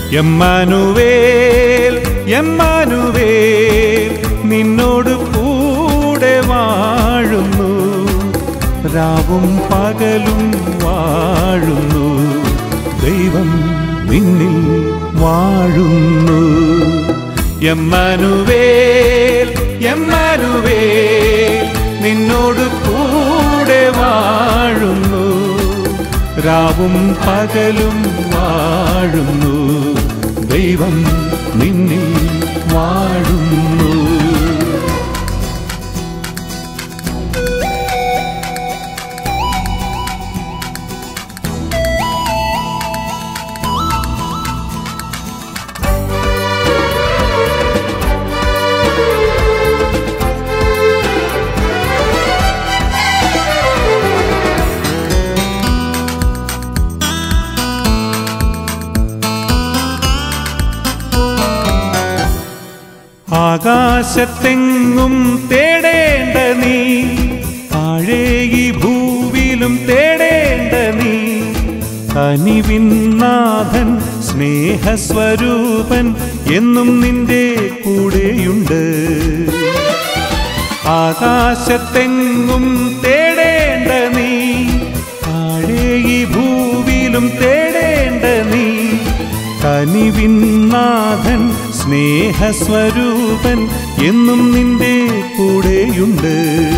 എമ്മാനുവേൽ എമ്മാനുവേൽ നിന്നോട് കൂടെ വാഴുന്നു രാവും പകലും വാഴുന്നു ദൈവം നിന്നിൽ വാഴുന്നു എമ്മാനുവേൽ എമ്മാനുവേൽ നിന്നോട് കൂടെ വാഴുന്നു രാവും പകലും വാഴുന്നു ദൈവം നിന്നിൽ വാഴുന്നു ആകാശത്തെങ്ങും തേടേണ്ട നീ താഴെ ഈ ഭൂവിലും തേടേണ്ട നീ കനിവിന്നാഥൻ സ്നേഹസ്വരൂപൻ എന്നും നിന്റെ കൂടെയുണ്ട് ആകാശത്തെങ്ങും തേടേണ്ട നീ താഴെ ഈ ഭൂവിലും തേടേണ്ട നീ കനിവിന്നാഥൻ സ്നേഹസ്വരൂപൻ എന്നും നിന്റെ കൂടെയുണ്ട്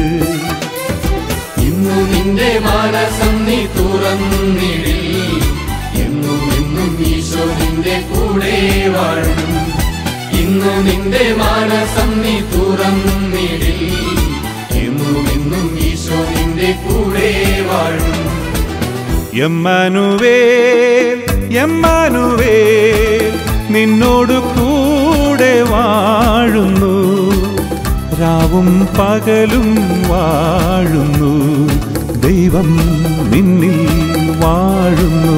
ഇന്നു നിന്റെ മാനസം നീ തുറന്നിടിൽ എന്നും എന്നും ഈശോ നിന്റെ കൂടെ വാഴും ഇന്നു നിന്റെ മാനസം നീ തുറന്നിടിൽ എന്നും എന്നും ഈശോ നിന്റെ കൂടെ വാഴും എമ്മാനുവേൽ എമ്മാനുവേൽ നിന്നോട് കൂടെ വാഴുന്നു രാവും പകലും വാഴുന്നു ദൈവം നിന്നിൽ വാഴുന്നു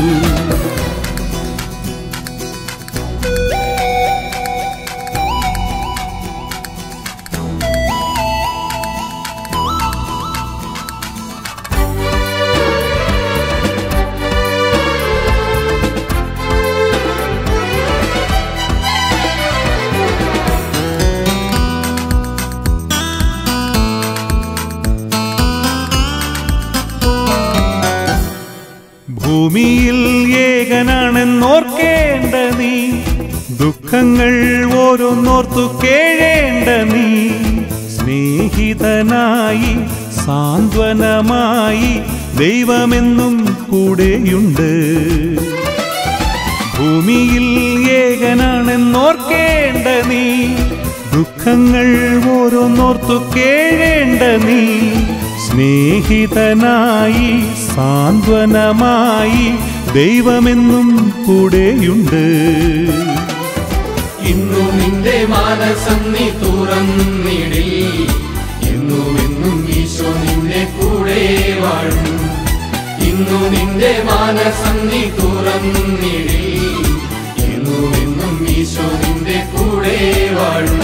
ഭൂമിയിൽ ഏകനാണെന്നോർക്കേണ്ട നീ ദുഃഖങ്ങൾ ഓരോന്നോർത്തു കേഴേണ്ട നീ സ്നേഹിതനായി സാന്ത്വനമായി ദൈവമെന്നും കൂടെയുണ്ട് ഭൂമിയിൽ ഏകനാണെന്നോർക്കേണ്ട നീ ദുഃഖങ്ങൾ ഓരോന്നോർത്തു കേഴേണ്ട നീ സ്നേഹിതനായി സാന്ത്വനമായി ദൈവമെന്നും കൂടെയുണ്ട് ഇന്നു നിന്റെ മാനസം നീ തുറന്നിടിൽ എന്നും എന്നും ഈശോ നിന്റെ കൂടെ വാഴും ഇന്നു നിന്റെ മാനസം നീ തുറന്നിടിൽ എന്നും എന്നും ഈശോ നിന്റെ കൂടെ വാഴും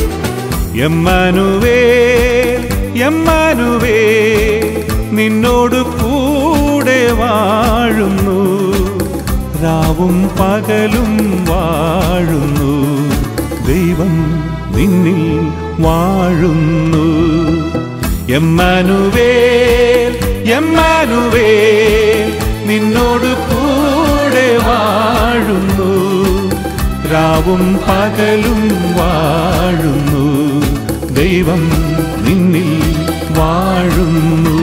എമ്മാനുവേൽ എമ്മാനുവേൽ നിന്നോട് കൂടെ വാഴുന്നു രാവും പകലും വാഴുന്നു ദൈവം നിന്നിൽ വാഴുന്നു എമ്മാനുവേൽ എമ്മാനുവേൽ നിന്നോട് കൂടെ വാഴുന്നു രാവും പകലും വാഴുന്നു ദൈവം നിന്നിൽ വാഴുന്നു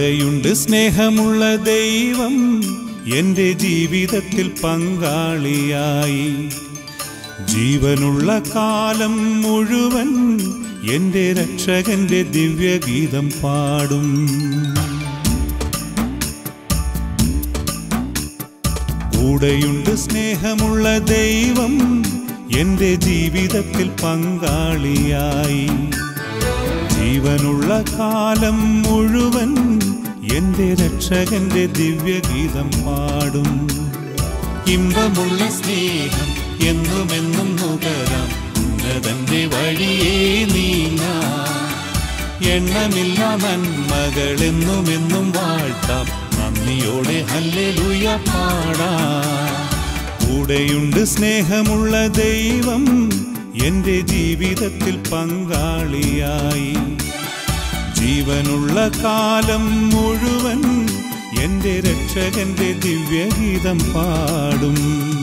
കൂടെയുണ്ട് സ്നേഹമുള്ള ദൈവം എൻ്റെ ജീവിതത്തിൽ പങ്കാളിയായി ജീവനുള്ള കാലം മുഴുവൻ എൻ്റെ രക്ഷകന്റെ ദിവ്യഗീതം പാടും കൂടെയുണ്ട് സ്നേഹമുള്ള ദൈവം എൻ്റെ ജീവിതത്തിൽ പങ്കാളിയായി ജീവനുള്ള കാലം മുഴുവൻ എൻ്റെ രക്ഷകന്റെ ദിവ്യഗീതം പാടും ഇമ്പമുള്ള സ്നേഹം എന്നുമെന്നും നുകരാം ഉന്നതന്റെ വഴിയേ നീങ്ങാം എണ്ണമില്ല നന്മകൾ എന്നുമെന്നും വാഴ്ത്താം നന്ദിയോടെ ഹല്ലേലൂയ പാടാം കൂടെയുണ്ട് സ്നേഹമുള്ള ദൈവം എൻ്റെ ജീവിതത്തിൽ പങ്കാളിയായി ജീവനുള്ള കാലം മുഴുവൻ എൻ്റെ രക്ഷകന്റെ ദിവ്യഗീതം പാടും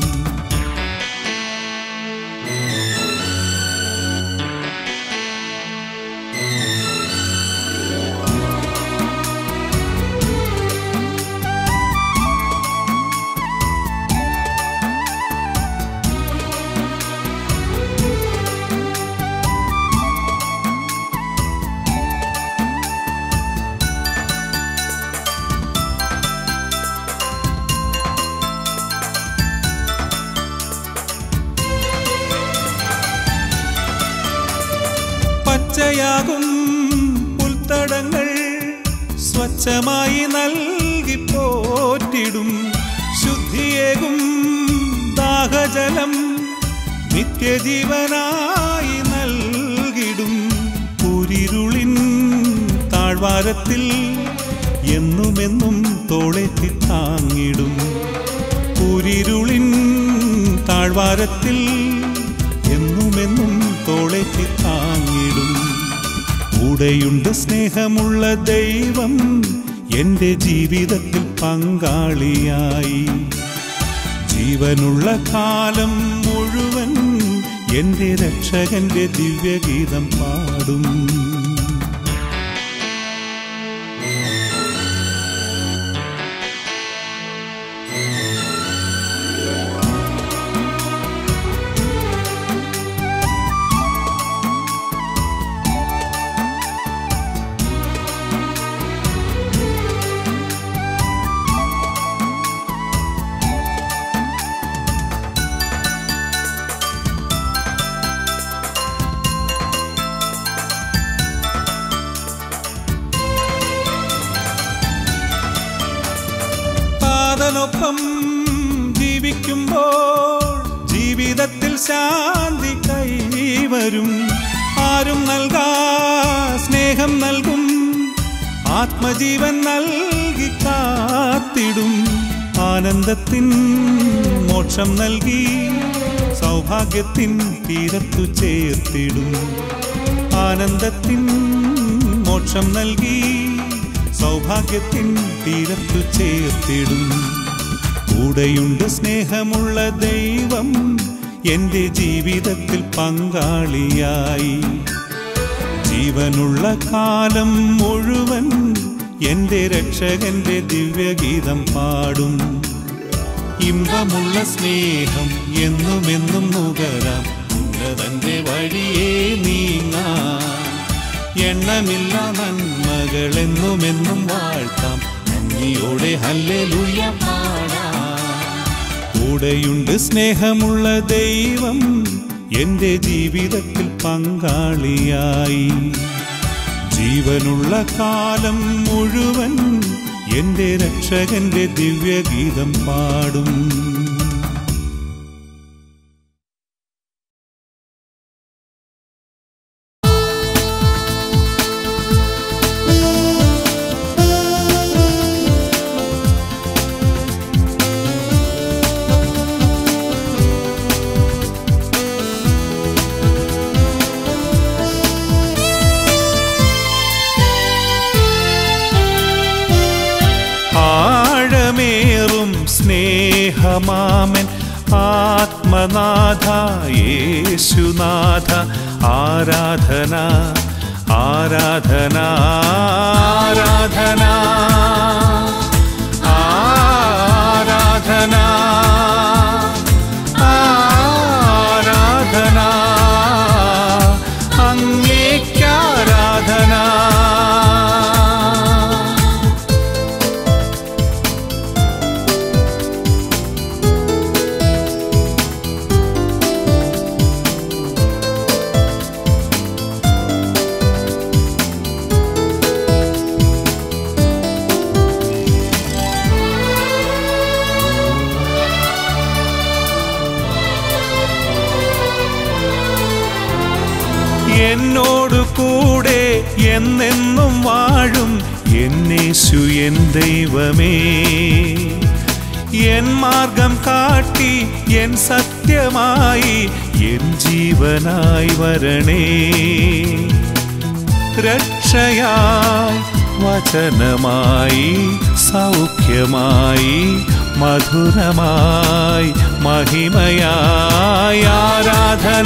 പച്ചയാകും പുൽത്തടങ്ങൾ സ്വച്ഛമായി നൽകി പോറ്റിടും ശുദ്ധിയേകും ദാഹജലം നിത്യജീവനായി നൽകിടും പുരിരുളിൻ താഴ്വാരത്തിൽ എന്നുമെന്നും തോളെത്തി താങ്ങിടും പുരിരുളിൻ താഴ്വാരത്തിൽ എന്നുമെന്നും തോളെത്തി താങ്ങിടും കൂടെയുണ്ട് സ്നേഹമുള്ള ദൈവം എൻ്റെ ജീവിതത്തിൽ പങ്കാളിയായി ജീവനുള്ള കാലം മുഴുവൻ എൻ്റെ രക്ഷകന്റെ ദിവ്യഗീതം പാടും പാതനൊപ്പം ജീവിക്കുമ്പോൾ ജീവിതത്തിൽ ശാന്തി കൈവരും ആരും നൽകാ സ്നേഹം നൽകും ആത്മജീവൻ നൽകി കാത്തിടും ആനന്ദത്തിൻ മോക്ഷം നൽകി സൗഭാഗ്യത്തിൻ തീരത്തു ചേർത്തിടും ആനന്ദത്തിൻ മോക്ഷം നൽകി സൗഭാഗ്യത്തിൻ തീരത്തു ചേർത്തിടും കൂടെയുണ്ട് സ്നേഹമുള്ള ദൈവം എൻ്റെ ജീവിതത്തിൽ പങ്കാളിയായി ജീവനുള്ള കാലം മുഴുവൻ എൻ്റെ രക്ഷകന്റെ ദിവ്യഗീതം പാടും ഇമ്പമുള്ള സ്നേഹം എന്നുമെന്നും നുകരാം ഉന്നതന്റെ വഴിയേ നീങ്ങാം എണ്ണമില്ല നന്മകൾ എന്നുമെന്നും വാഴ്ത്താം നന്ദിയോടെ ഹല്ലേലൂയ പാടാം കൂടെയുണ്ട് സ്നേഹമുള്ള ദൈവം എൻ്റെ ജീവിതത്തിൽ പങ്കാളിയായി ജീവനുള്ള കാലം മുഴുവൻ എൻ്റെ രക്ഷകന്റെ ദിവ്യഗീതം പാടും ആഴമേറും സ്നേഹമാമൻ ആത്മനാഥ യേശുനാഥ ആരാധന ആരാധന ആരാധന ആരാധന ആരാധന അങ്ങേക്കാരാധന എന്നോടു കൂടെ എന്നെന്നും വാഴും എന്നേശു എൻ ദൈവമേ എൻ മാർഗം കാട്ടി എൻ സത്യമായി എൻ ജീവനായി വരണേ രക്ഷയായി വചനമായി സൗഖ്യമായി മധുരമായി മഹിമയായി ആരാധന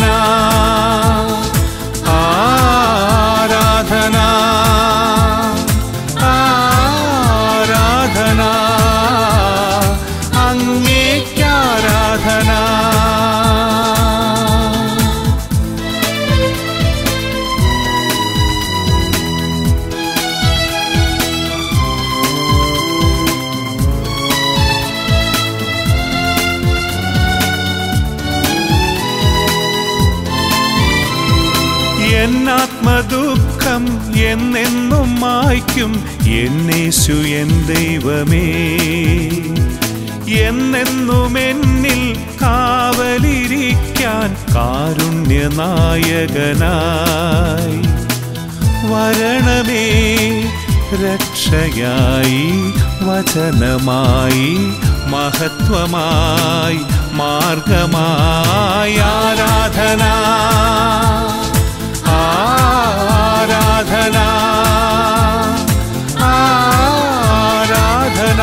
ആരാധന ആരാധന അങ്ങേക്കാരാധന എന്നാത്മദുഃഖം എന്നെന്നും മായ്ക്കും എന്നേശു എൻ ദൈവമേ എന്നെന്നും എന്നിൽ കാവലിരിക്കാൻ കാരുണ്യനായകനായി വരണമേ രക്ഷയായി വചനമായി മഹത്വമായി മാർഗമായി ആരാധന ആരാധന ആരാധന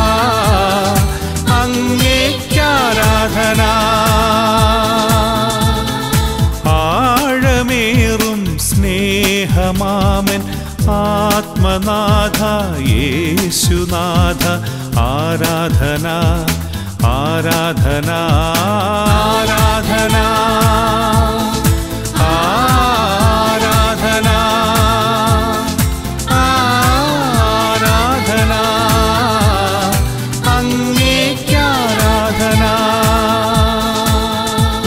അങ്ങേക്കാരാധന ആഴമേറും സ്നേഹമാമൻ ആത്മനാഥ യേശുനാഥ ആരാധന ആരാധന ആരാധന ആരാധന ആരാധന അങ്ങേക്കാരാധന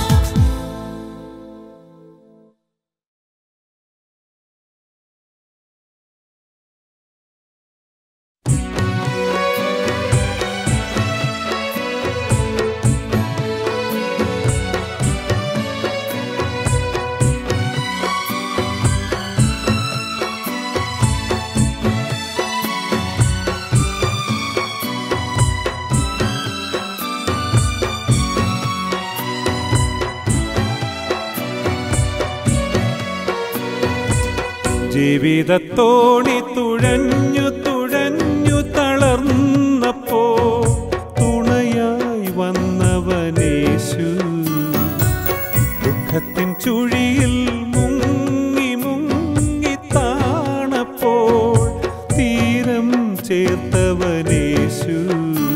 ജീവിതത്തോണി തുഴഞ്ഞു തുഴഞ്ഞു തളർന്നപ്പോ തുണയായി വന്നവനേശു ദുഃഖത്തിൻ ചുഴിയിൽ മുങ്ങി മുങ്ങി താണപ്പോൾ തീരം ചേർത്തവനേശു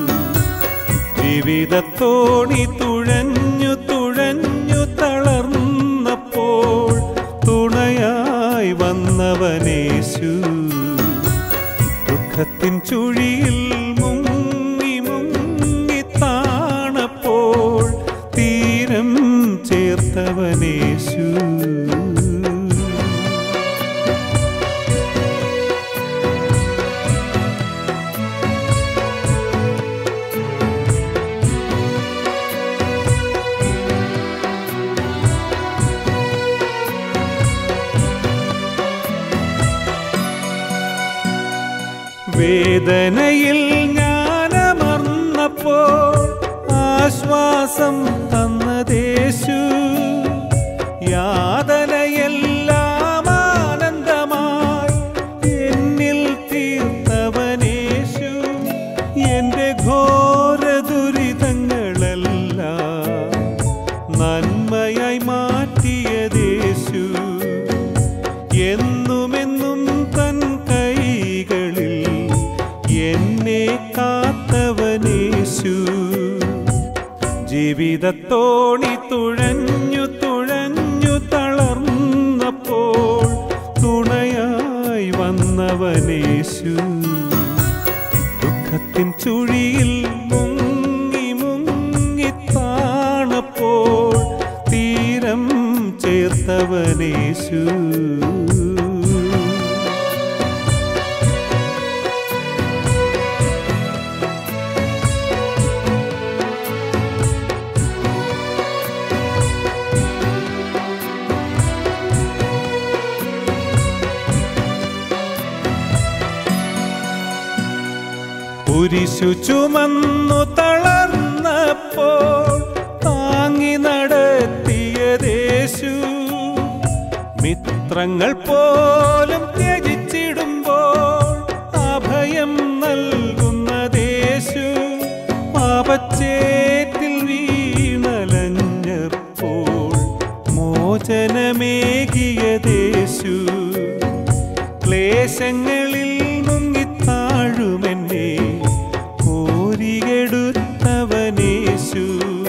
ജീവിതത്തോണി തുഴഞ്ഞു തുഴഞ്ഞു തളർന്നപ്പോൾ തുണയായി വന്നവനേശു ദുഃഖത്തിൻ ചുഴിയിൽ മുങ്ങി മുങ്ങി താണപ്പോൾ തീരം ചേർത്തവനേശു വേദനയിൽ ഞാനമർന്നപ്പോ ആശ്വാസം തന്നതേശു യാതനയെല്ലാം ആനന്ദമായി എന്നിൽ തീർത്തവനേശു എന്റെ ഘോര ദുരിതങ്ങളെല്ലാം നന്മയായി മാറ്റിയതേശു എന്ന് വന്നവനേശു ജീവിതത്തോണി തുഴഞ്ഞു തുഴഞ്ഞു തളർന്നപ്പോൾ തുണയായി വന്നവനേശു ദുഃഖത്തിൻ ചുഴിയിൽ മുങ്ങി മുങ്ങി താണപ്പോൾ തീരം ചേർത്തവനേശു കുരിശു ചുമന്നു തളർന്നപ്പോൾ താങ്ങി നടത്തിയതേശു മിത്രങ്ങൾ പോലും ത്യജിച്ചിടുമ്പോൾ അഭയം നൽകുന്നതേശു പാപച്ചേറ്റിൽ വീണലഞ്ഞപ്പോൾ മോചനമേകിയതേശു ക്ലേശങ്ങളിൽ മുങ്ങിത്താഴുമെന്നെ കോരിയെടുത്തവനേശു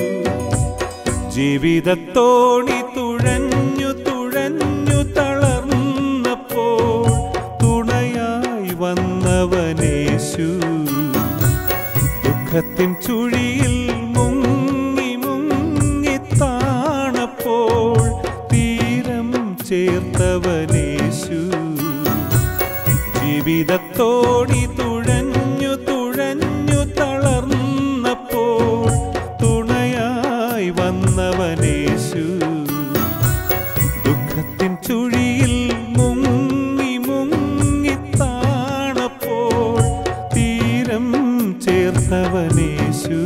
ജീവിതത്തോണി തുഴഞ്ഞു തുഴഞ്ഞു തളർന്നപ്പോൾ തുണയായി വന്നവനേശു ദുഃഖത്തിൻ ചുഴിയിൽ മുങ്ങി മുങ്ങി താണപ്പോൾ തീരം ചേർത്തവനേശു ജീവിതത്തോടി തുഴഞ്ഞു തുഴഞ്ഞു തളർന്നപ്പോൾ തുണയായി വന്നവനേശു ദുഃഖത്തിൻ ചുഴിയിൽ മുങ്ങി മുങ്ങി താണപ്പോൾ തീരം ചേർത്തവനേശു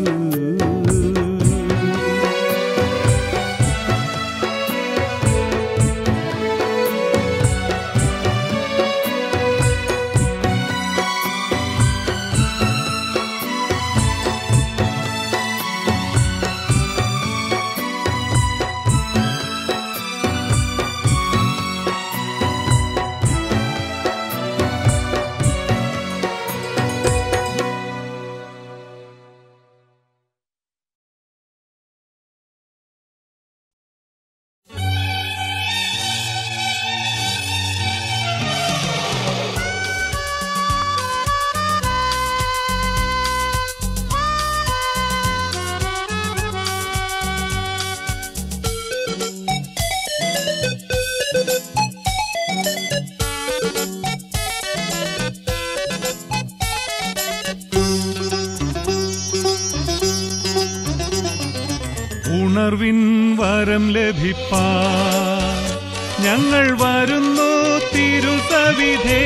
ഉണർവിൻ വരം ലഭിപ്പാൻ ഞങ്ങൾ വരുന്നു തിരുസവിധേ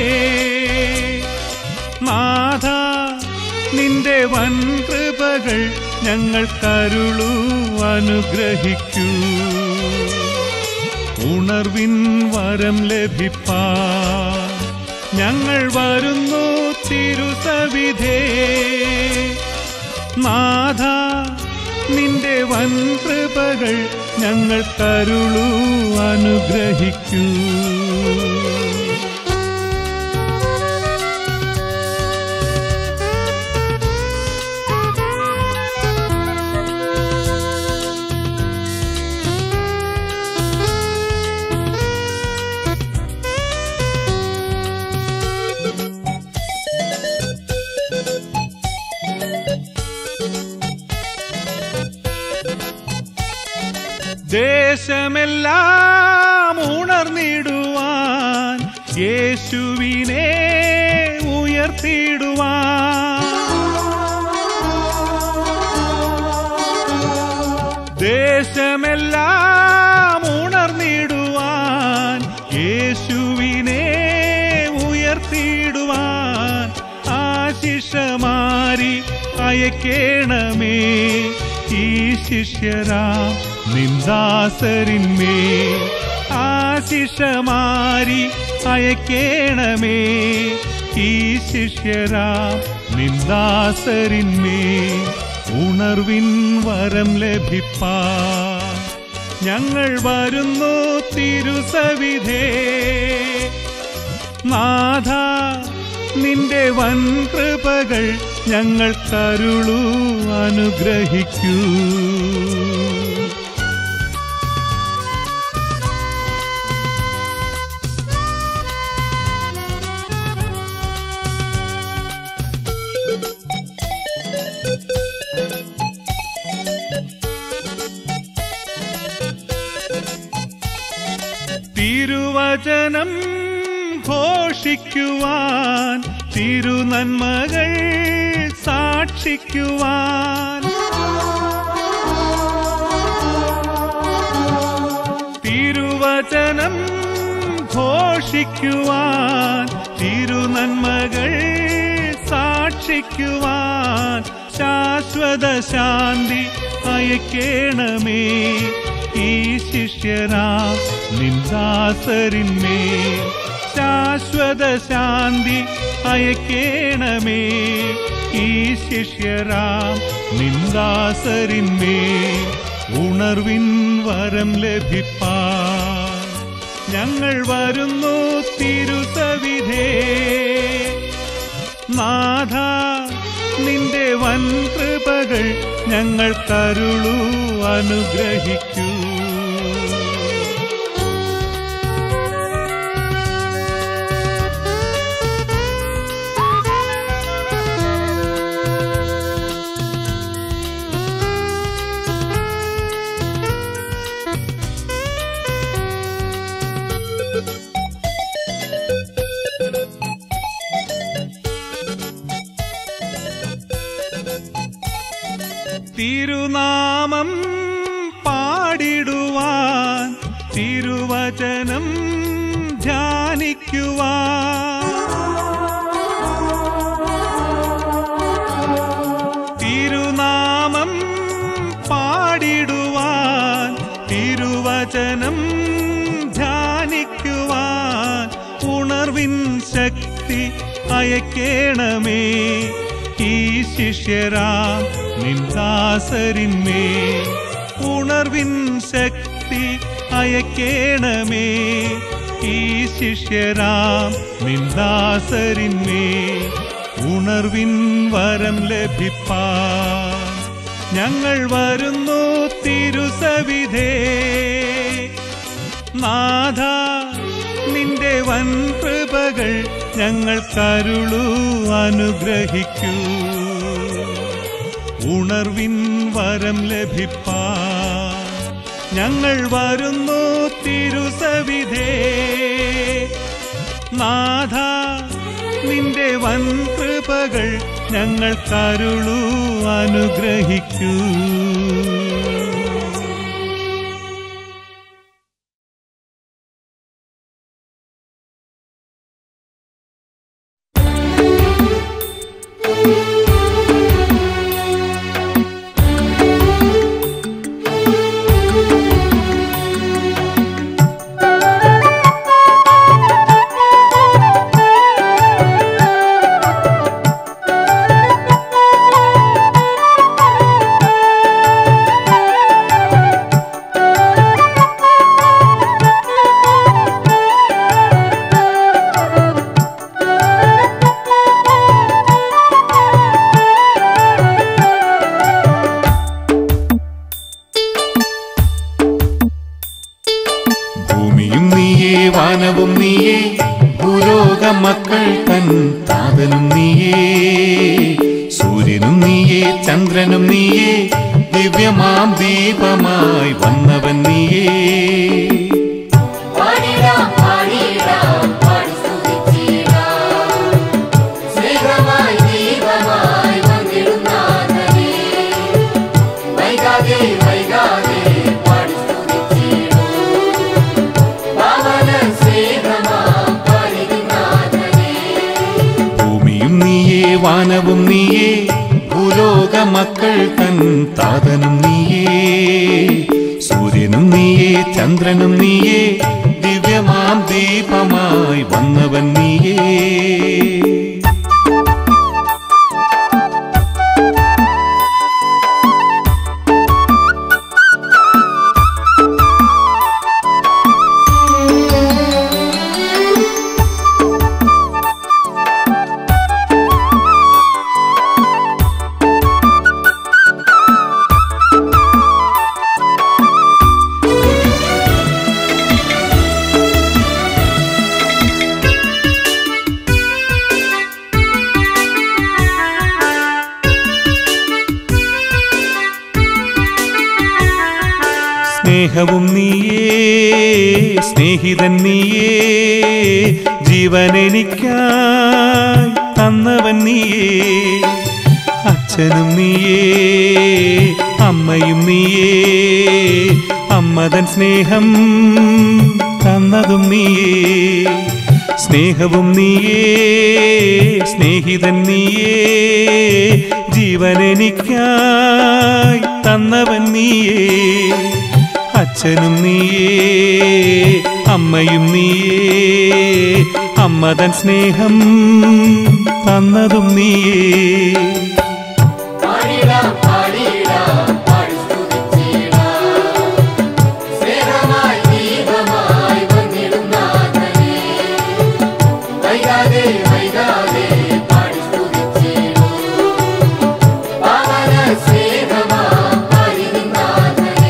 നാഥ നിന്റെ വൻ കൃപകൾ ഞങ്ങൾ കരുളു അനുഗ്രഹിക്കൂ ഉണർവിൻ വരം ലഭിപ്പാൻ ഞങ്ങൾ വരുന്നു തിരുസവിധേ നാഥ നിന്റെ വൻ കൃപകൾ ഞങ്ങൾ കരുളു അനുഗ്രഹിക്കൂ ദേശമെല്ലാം ഉണർന്നിടുവാൻ യേശുവിനെ ഉയർത്തിടുവാൻ ദേശമെല്ലാം ഉണർന്നിടുവാൻ യേശുവിനെ ഉയർത്തിടുവാൻ ആശിഷമാരി അയക്കേണമേ ഈ ശിഷ്യരാ നിന്ദാസരിന്മേ ആശിഷമാരി അയക്കേണമേ ഈ ശിഷ്യരാ നിന്ദാസരിന്മേ ഉണർവിൻ വരം ലഭിപ്പാൻ ഞങ്ങൾ വരുന്നു തിരുസവിധേ നാഥ നിന്റെ വൻ കൃപകൾ ഞങ്ങൾ കരുളു അനുഗ്രഹിക്കൂ തിരുവചനം ഘോഷിക്കുവാൻ തിരുനന്മകൾ സാക്ഷിക്കുവാൻ തിരുവചനം ഘോഷിക്കുവാൻ തിരുനന്മകൾ സാക്ഷിക്കുവാൻ ശാശ്വത ശാന്തി അയക്കേണമേ ഈ ശിഷ്യരാം നിന്ദാസരിന്മേ ശാശ്വത ശാന്തി അയക്കേണമേ ഈ ശിഷ്യരാം നിന്ദാസരിന്മേ ഉണർവിൻ വരം ലഭിപ്പാൻ ഞങ്ങൾ വരുന്നു തിരുസവിധേ നാഥ നിന്റെ വൻ കൃപകൾ ഞങ്ങൾ കരുളു അനുഗ്രഹിക്കൂ തിരുനാമം പാടിടുവാൻ തിരുവചനം ധ്യാനിക്കുവാൻ തിരുനാമം പാടിടുവാൻ തിരുവചനം ധ്യാനിക്കുവാൻ ഉണർവിൻ ശക്തി അയക്കേണമേ ഈ ശിഷ്യരാം നിന്ദാസരിന്മേ ഉണർവിൻ ശക്തി അയക്കേണമേ ഈ ശിഷ്യരാം നിന്ദാസരിന്മേ ഉണർവിൻ വരം ലഭിപ്പാൻ ഞങ്ങൾ വരുന്നു തിരുസവിധേ നാഥ നിന്റെ വൻ കൃപകൾ ഞങ്ങൾ കരുളു അനുഗ്രഹിക്കൂ ഉണർവിൻ വരം ലഭിപ്പാൻ ഞങ്ങൾ വരുന്നു തിരുസവിധേ നാഥ നിന്റെ വൻ കൃപകൾ ഞങ്ങൾ കരുളു അനുഗ്രഹിക്കൂ ഭൂമിയും നീയേ വാനവും നീയേ ഭൂലോക മക്കൾ തൻ താതനും നീയേ സൂര്യനും നീയേ ചന്ദ്രനും നീയേ ദിവ്യമാം ദീപമായി വന്നവൻ നീയേ പാടിടാം പാടിടാം പാടി സ്തുതിച്ചിടാം സ്നേഹമായി ദീപമായി വന്നിടുന്നാഥനേ വൈകാതെ വൈകാതെ പാടി സ്തുതിച്ചിടും പാവന സ്നേഹമാം പാടിടുന്നാഥനേ ഭൂമിയും നീയേ വാനവും നീയേ ഭൂലോക മക്കൾ തൻ താതനും നീയേ സൂര്യനും നീയേ ചന്ദ്രനും നീയേ ദിവ്യമാം ദീപമായി വന്നവൻ നീയേ സ്നേഹവും നീയേ സ്നേഹിതൻ നീയേ ജീവനെനിക്കായി തന്നവൻ നീയേ അച്ഛനും നീയേ അമ്മയും നീയേ അമ്മതൻ സ്നേഹം തന്നതും നീയേ സ്നേഹവും നീയേ സ്നേഹിതൻ നീയേ ജീവനെനിക്കായി തന്നവൻ നീയേ അച്ഛനും നീയേ അമ്മയും നീയേ അമ്മതൻ സ്നേഹം തന്നതും നീയേ പാടിടാം പാടിടാം പാടി സ്തുതിച്ചിടാം സ്നേഹമായി ദീപമായി വന്നിടും നാഥനെ വൈകാതെ വൈകാതെ പാടി സ്തുതിച്ചിടും പാവന സ്നേഹമാം പാടിടും നാഥനെ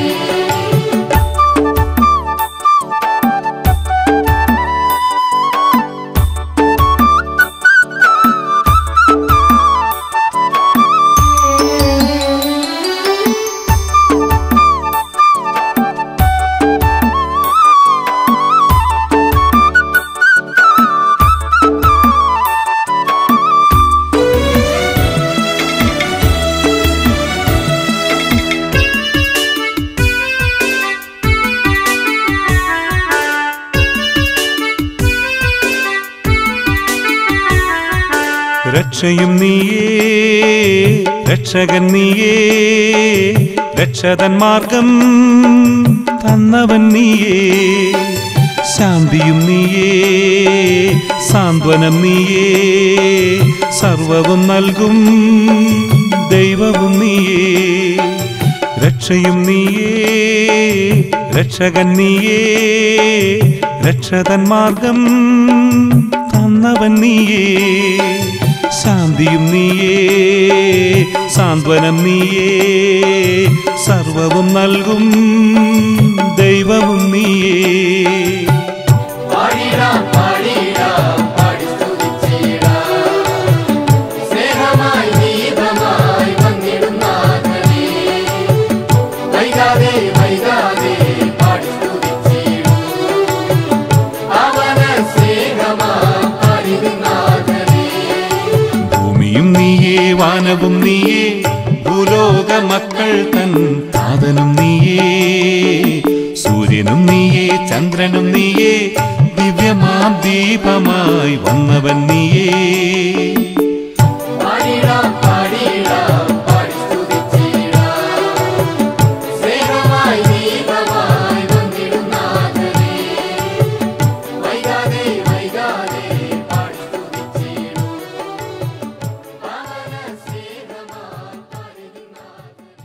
രക്ഷയും നീയേ രക്ഷകൻ നീയേ രക്ഷതൻ മാർഗം തന്നവൻ നീയേ ശാന്തിയും നീയേ സാന്ത്വനം നീയേ സർവവും നൽകും ദൈവവും നീയേ രക്ഷയും നീയേ രക്ഷകൻ നീയേ രക്ഷതൻ മാർഗം തന്നവൻ നീയേ ശാന്തിയും നീയേ സാന്ത്വനം നീയേ സർവവും നൽകും ദൈവവും നീയേ പാടിടാം പാടിടാം പാടി സ്തുതിച്ചിടാം സ്നേഹമായി ദീപമായി വന്നിടും നാഥനെ വൈകാതെ വൈകാതെ പാടി സ്തുതിച്ചിടും അവന സ്നേഹമാം പാടിടും നാഥനെ ഭൂമിയും നീയേ വാനവും നീയേ ഭൂലോക മക്കൾ തൻ താതനും നീയേ സൂര്യനും നീയേ ചന്ദ്രനും നീയേ ദിവ്യമാം ദീപമായി വന്നവൻ നീയേ പാടിടാം പാടിടാം പാടി സ്തുതിച്ചിടാം സ്നേഹമായി ദീപമായി വന്നിടും നാഥനെ വൈകാതെ വൈകാതെ പാടി സ്തുതിച്ചിടും അവന സ്നേഹമാം പാടിടും നാഥനെ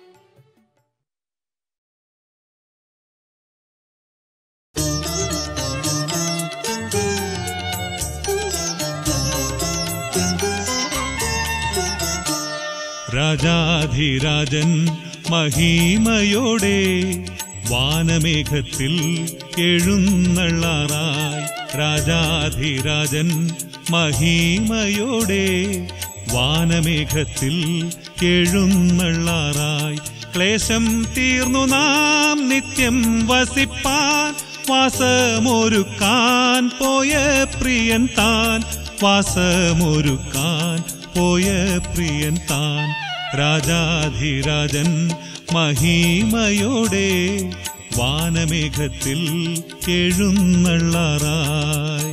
രാജാധിരാജൻ മഹിമയോടെ വാനമേഘത്തിൽ എഴുന്നള്ളാറായി രാജാധിരാജൻ മഹിമയോടെ വാനമേഘത്തിൽ എഴുന്നള്ളാറായി ക്ലേശം തീർന്നു നാം നിത്യം വസിപ്പാൻ വാസമൊരുക്കാൻ പോയ പ്രിയൻ താൻ വാസമൊരുക്കാൻ പോയ പ്രിയൻ താൻ രാജാധിരാജൻ മഹിമയോടെ വാനമേഘത്തിൽ എഴുന്നള്ളാറായി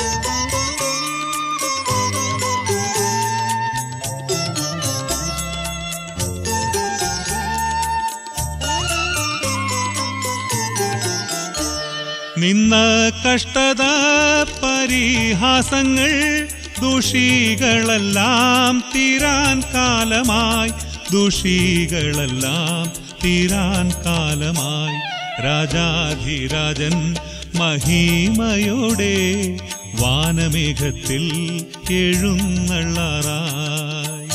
നിന്ന കഷ്ടത പരിഹാസങ്ങൾ ദുഷികളെല്ലാം തീരാൻ കാലമായി ദുഷികളെല്ലാം തീരാൻ കാലമായി രാജാധിരാജൻ മഹിമയോടെ വാനമേഘത്തിൽ എഴുന്നള്ളാറായി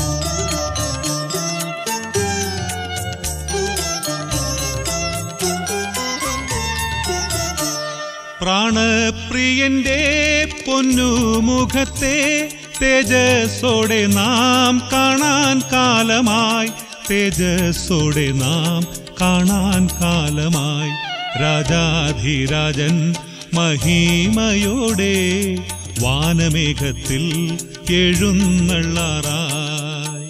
പ്രാണപ്രിയന്റെ പൊന്നുമുഖത്തെ തേജസ്സോടെ നാം കാണാൻ കാലമായി തേജസ്സോടെ നാം കാണാൻ കാലമായി രാജാധിരാജൻ മഹിമയോടെ വാനമേഘത്തിൽ എഴുന്നള്ളാറായി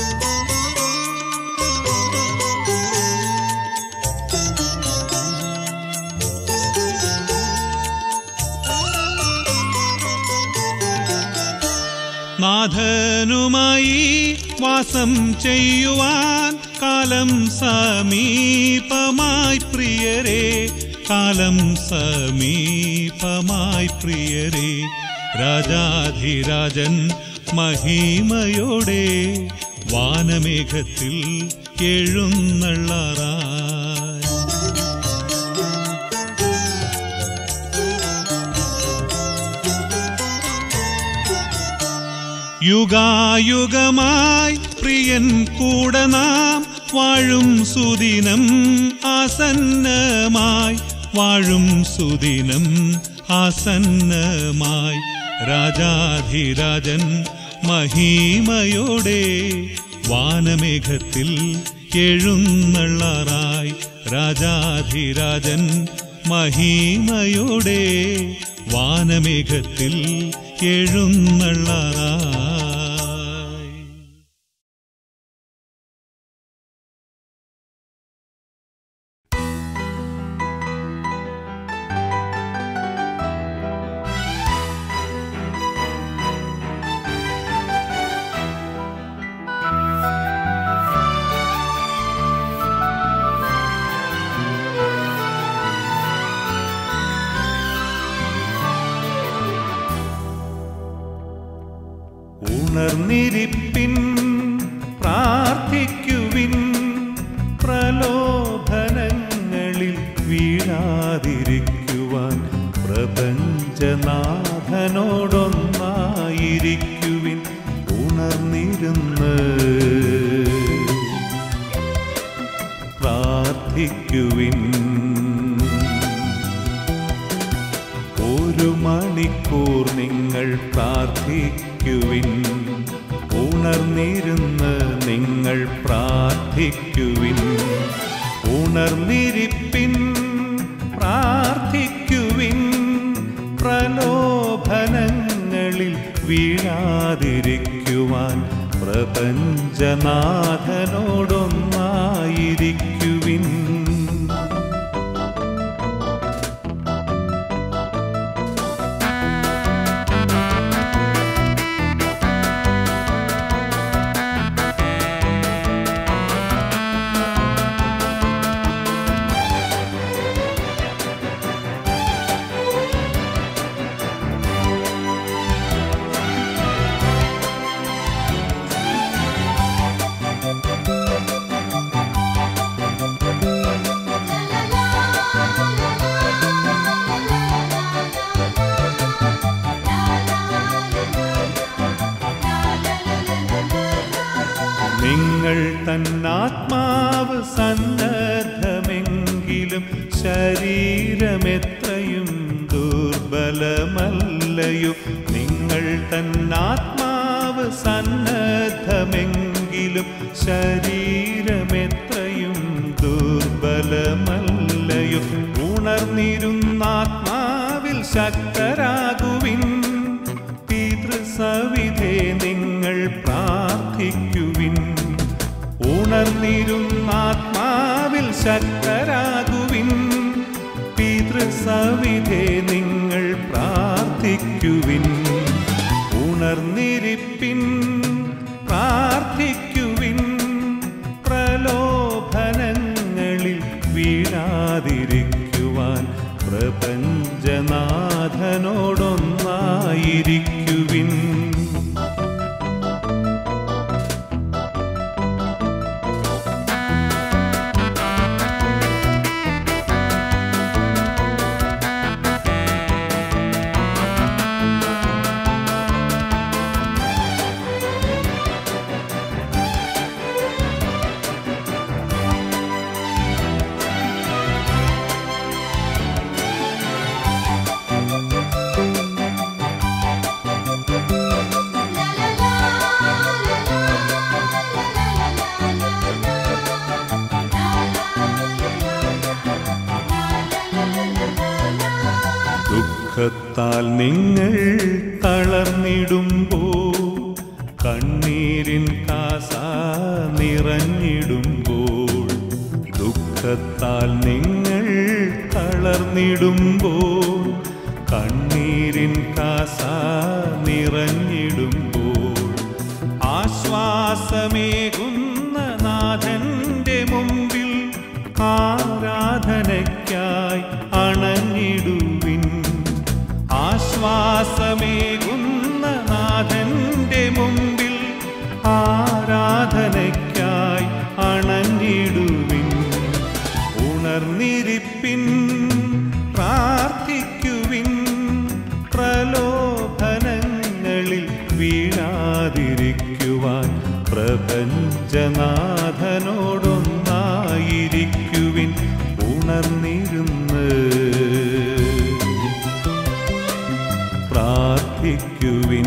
നാഥനുമായി വാസം ചെയ്യുവാൻ കാലം സമീപമായി പ്രിയരെ കാലം സമീപമായി പ്രിയരെ രാജാധിരാജൻ മഹിമയോടെ വാനമേഘത്തിൽ എഴുന്നള്ളാറായി യുഗായുഗമായി പ്രിയൻ കൂടെ നാം വാഴും സുദിനം ആസന്നമായി വാഴും സുദിനം ആസന്നമായി രാജാധിരാജൻ മഹിമയോടെ വാനമേഘത്തിൽ എഴുന്നള്ളാറായി രാജാധിരാജൻ മഹിമയോടെ വാനമേഘത്തിൽ എഴുന്നള്ളാറായി ഉണർന്നിരിപ്പിൻ പ്രാർത്ഥിക്കുവിൻ പ്രലോഭനങ്ങളിൽ വീഴാതിരിക്കുവാൻ പ്രപഞ്ചനാഥനോടൊന്നായിരിക്കുവിൻ ഉണർന്നിരുന്ന് പ്രാർത്ഥിക്കുവിൻ ഒരു മണിക്കൂർ നിങ്ങൾ പ്രാർത്ഥിക്കുവിൻ ഉണർന്നിരുന്ന് നിങ്ങൾ പ്രാർത്ഥിക്കുവിൻ ഉണർന്നിരിപ്പിൻ പ്രാർത്ഥിക്കുവിൻ പ്രലോഭനങ്ങളിൽ വീഴാതിരിക്കുവാൻ പ്രപഞ്ചനാഥനോടൊന്നായിരിക്കുവിൻ നിങ്ങൾ തന്നാത്മാവ് സന്നദ്ധമെങ്കിലും ശരീരമെത്രയും ദുർബലമല്ലയോ നിങ്ങൾ തന്നാത്മാവ് സന്നദ്ധമെങ്കിലും ശരീരമെത്രയും ദുർബലമല്ലയോ ഉണർന്നിരുന്നാത്മാവിൽ ശക്തരാകുവിൻ പിതൃസവിധേ നിങ്ങൾ പ്രാർത്ഥിക്കുവിൻ ഉണർന്നിരുന്നാത്മാവിൽ ശക്തരാകുവിൻ പിതൃസവിധേ നിങ്ങൾ പ്രാർത്ഥിക്കുവിൻ ഉണർന്നിരിപ്പിൻ പ്രാർത്ഥിക്കുവിൻ പ്രലോഭനങ്ങളിൽ വീഴാതിരിക്കുവാൻ പ്രപഞ്ചനാഥനോടൊന്നായിരിക്കുവിൻ ും ദുഃഖത്താൽ നിങ്ങൾ തളർന്നിടുമ്പോ കണ്ണീരിൻ കാസ നിറഞ്ഞിടുമ്പോൾ ദുഃഖത്താൽ നിങ്ങൾ തളർന്നിടുമ്പോൾ കണ്ണീരിൻ കാസ നിറഞ്ഞിടുമ്പോൾ ആശ്വാസമേകുന്ന നാഥന്റെ മുമ്പിൽ ആരാധനയ്ക്കായി അണഞ്ഞിടുവിൻ ആശ്വാസമേകുന്ന നാഥന്റെ മുമ്പിൽ ആരാധനയ്ക്കായി അണഞ്ഞിടുവിൻ ഉണർന്നിരിപ്പിൻ പ്രാർത്ഥിക്കുവിൻ പ്രലോഭനങ്ങളിൽ വീഴാതിരിക്കുവാൻ പ്രപഞ്ചനാഥനോടൊന്നായിരിക്കുവിൻ ഉണർന്നിരുന്ന് പ്രാർത്ഥിക്കുവിൻ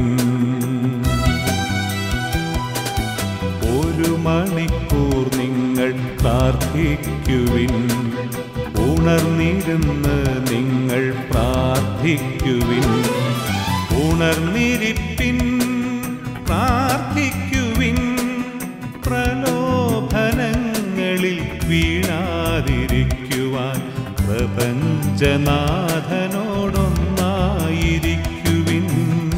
ഒരു മണിക്കൂർ നിങ്ങൾ പ്രാർത്ഥിക്കുവിൻ ഉണർന്നിരുന്ന് നിങ്ങൾ പ്രാർത്ഥിക്കുവിൻ ഉണർന്നിരിപ്പിൻ പ്രാർത്ഥിക്കുവിൻ പ്രലോഭനങ്ങളിൽ വീഴാതിരിക്കുവാൻ പ്രപഞ്ചനാഥനോടൊന്നായിരിക്കുവിൻ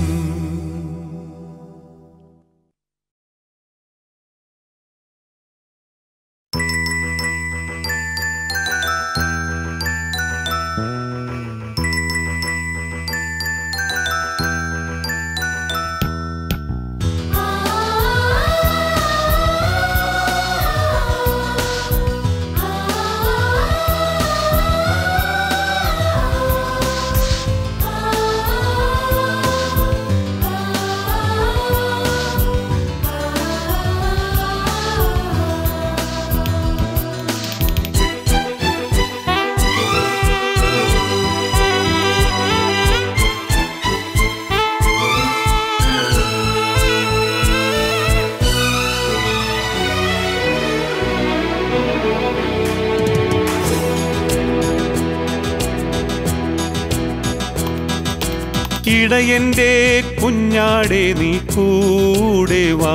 ഇടയന്റെ കുഞ്ഞാടെ നീ കൂടെ വാ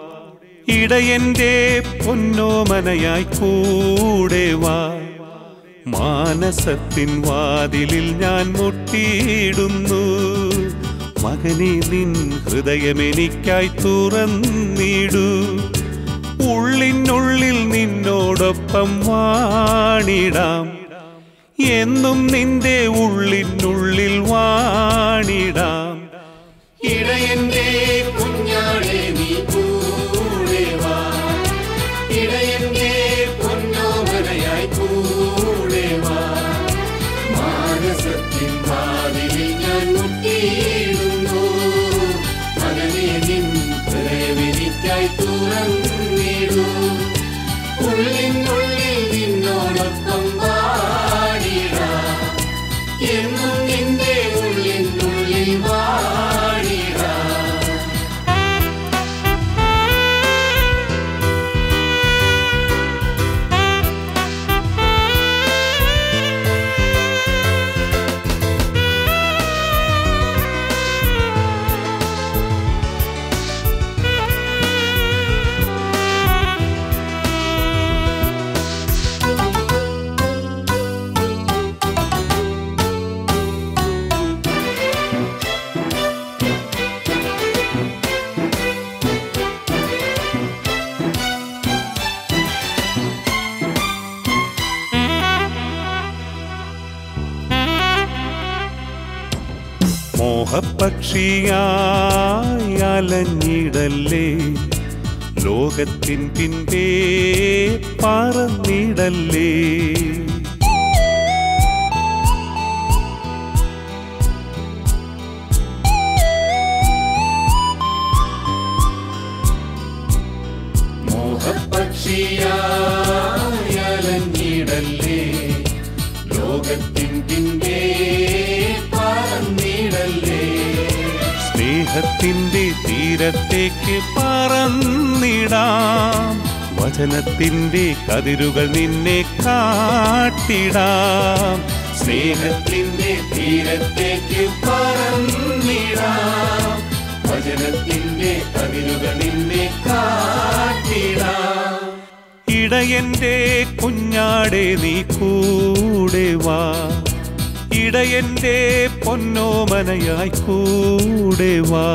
ഇടയന്റെ പൊന്നോമനയായി കൂടെ വാ മാനസത്തിൻ വാതിലിൽ ഞാൻ മുട്ടിയിടുന്നു മകനെ നിൻ ഹൃദയമെനിക്കായി തുറന്നിടൂ ഉള്ളിനുള്ളിൽ നിന്നോടൊപ്പം വാണിടാം എന്നും നിന്റെ ഉള്ളിനുള്ളിൽ വാണിടാം ഇടയന്റെ കുഞ്ഞാടെ നീ കൂടെ വാ ഇടയന്റെ പൊന്നോമനയായി കൂടെ വാ മാനസത്തിൻ വാതിലിൽ ഞാൻ മുട്ടിയിടുന്നു മകനെ നിൻ ഹൃദയമെനിക്കായി തുറന്നിടൂ ഉള്ളിനുള്ളിൽ നിന്നോടൊപ്പം വാടിടാം എന്നും നിന്റെ ഉള്ളിനുള്ളിൽ വാടിടാം മോഹപക്ഷിയായി അലഞ്ഞിടല്ലേ ലോകത്തിൻ പിൻപേ പറന്നിടല്ലേ മോഹപക്ഷിയാലഞ്ഞിടല്ലേ ലോകത്തിൻ പിൻപേ പറന്നിടല്ലേ സ്നേഹത്തിൻ്റെ തീരത്തേക്ക് പറന്നിടാം വചനത്തിൻ്റെ കതിരുകൾ നിന്നെ കാട്ടിടാം സ്നേഹത്തിൻ്റെ വചനത്തിന്റെ തീരത്തേക്ക് പറന്നിടാം വചനത്തിന്റെ കതിരുകൾ നിന്നെ കാട്ടിടാം ഇടയന്റെ കുഞ്ഞാടെ നീ കൂടെ വാ ഇടയന്റെ പൊന്നോമനയായി കൂടെ വാ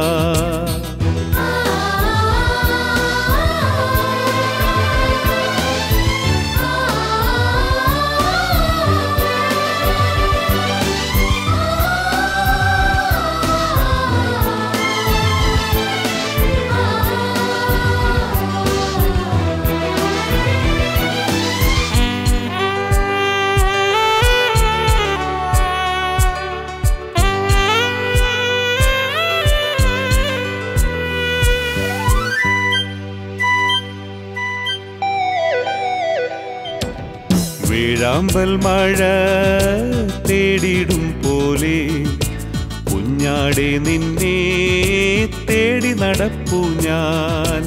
വീഴാമ്പൽ മഴ തേടിടും പോലെ കുഞ്ഞാടെ നിന്നെ തേടി നടപ്പു ഞാൻ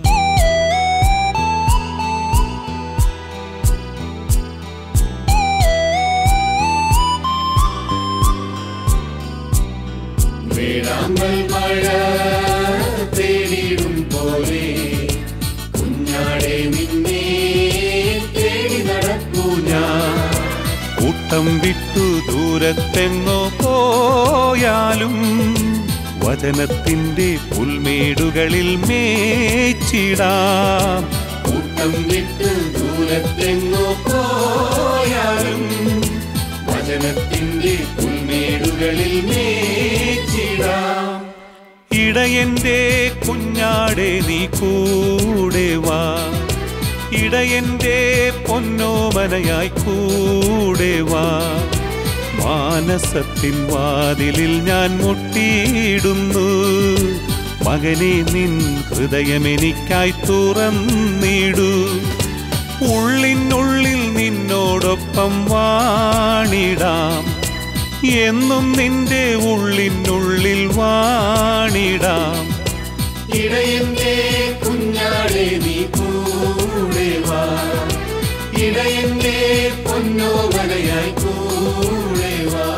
വേഴാമ്പൽ മഴ തേടിയിടും പോലെ കുഞ്ഞാടെ നിന്നെ തേടി നടക്കൂ ഞാൻ കൂട്ടം വിട്ടു ദൂരത്തെങ്ങോ പോയാലും വചനത്തിന്റെ പുൽമേടുകളിൽ മേച്ചിടാം കൂട്ടം വിട്ട് ദൂരത്തെങ്ങോ പോയാലും വചനത്തിന്റെ പുൽമേടുകളിൽ മേച്ചിടാം ഇടയന്റെ കുഞ്ഞാടെ നീ കൂടെ വാ ഇടയന്റെ പൊന്നോമനയായി കൂടെ വാ മാനസത്തിൻ വാതിലിൽ ഞാൻ മുട്ടിയിടുന്നു മകനെ നിൻ ഹൃദയമെനിക്കായി തുറന്നിടൂ ഉള്ളിനുള്ളിൽ നിന്നോടൊപ്പം വാണിടാം എന്നും നിന്റെ ഉള്ളിനുള്ളിൽ വാണിടാം ഇടയന്റെ കുഞ്ഞാടെ നീ കൂടെ വാ ഇടയന്റെ പൊന്നോമനയായി കൂടെ വാ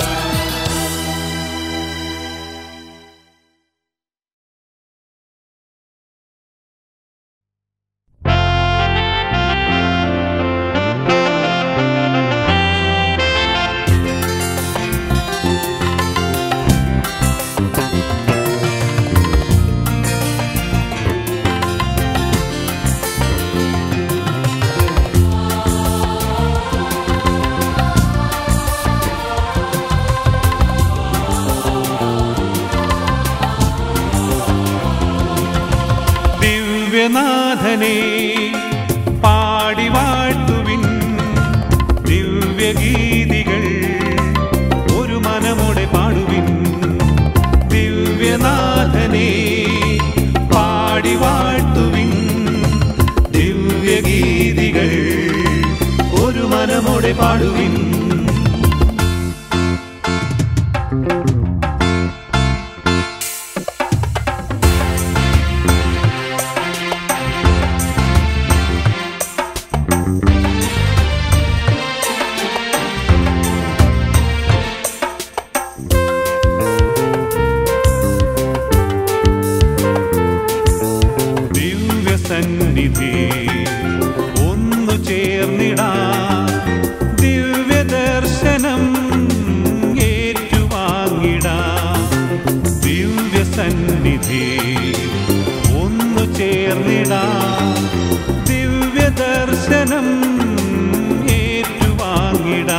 ദിവ്യനാഥനെ പാടി വാഴ്ത്തുവിൻ ദിവ്യഗീതികൾ ഒരു മനമോടെ പാടുവിൻ ദിവ്യനാഥനെ പാടി വാഴ്ത്തുവിൻ ദിവ്യഗീതികൾ ഒരു മനമോടെ പാടുവിൻ ദിവ്യസന്നിധി ഒന്നു ചേർന്നിടാ ദിവ്യദർശനം ഏറ്റുവാങ്ങിടാ ദിവ്യസന്നിധി ഒന്നു ചേർന്നിടാ ദിവ്യദർശനം ഏറ്റുവാങ്ങിടാ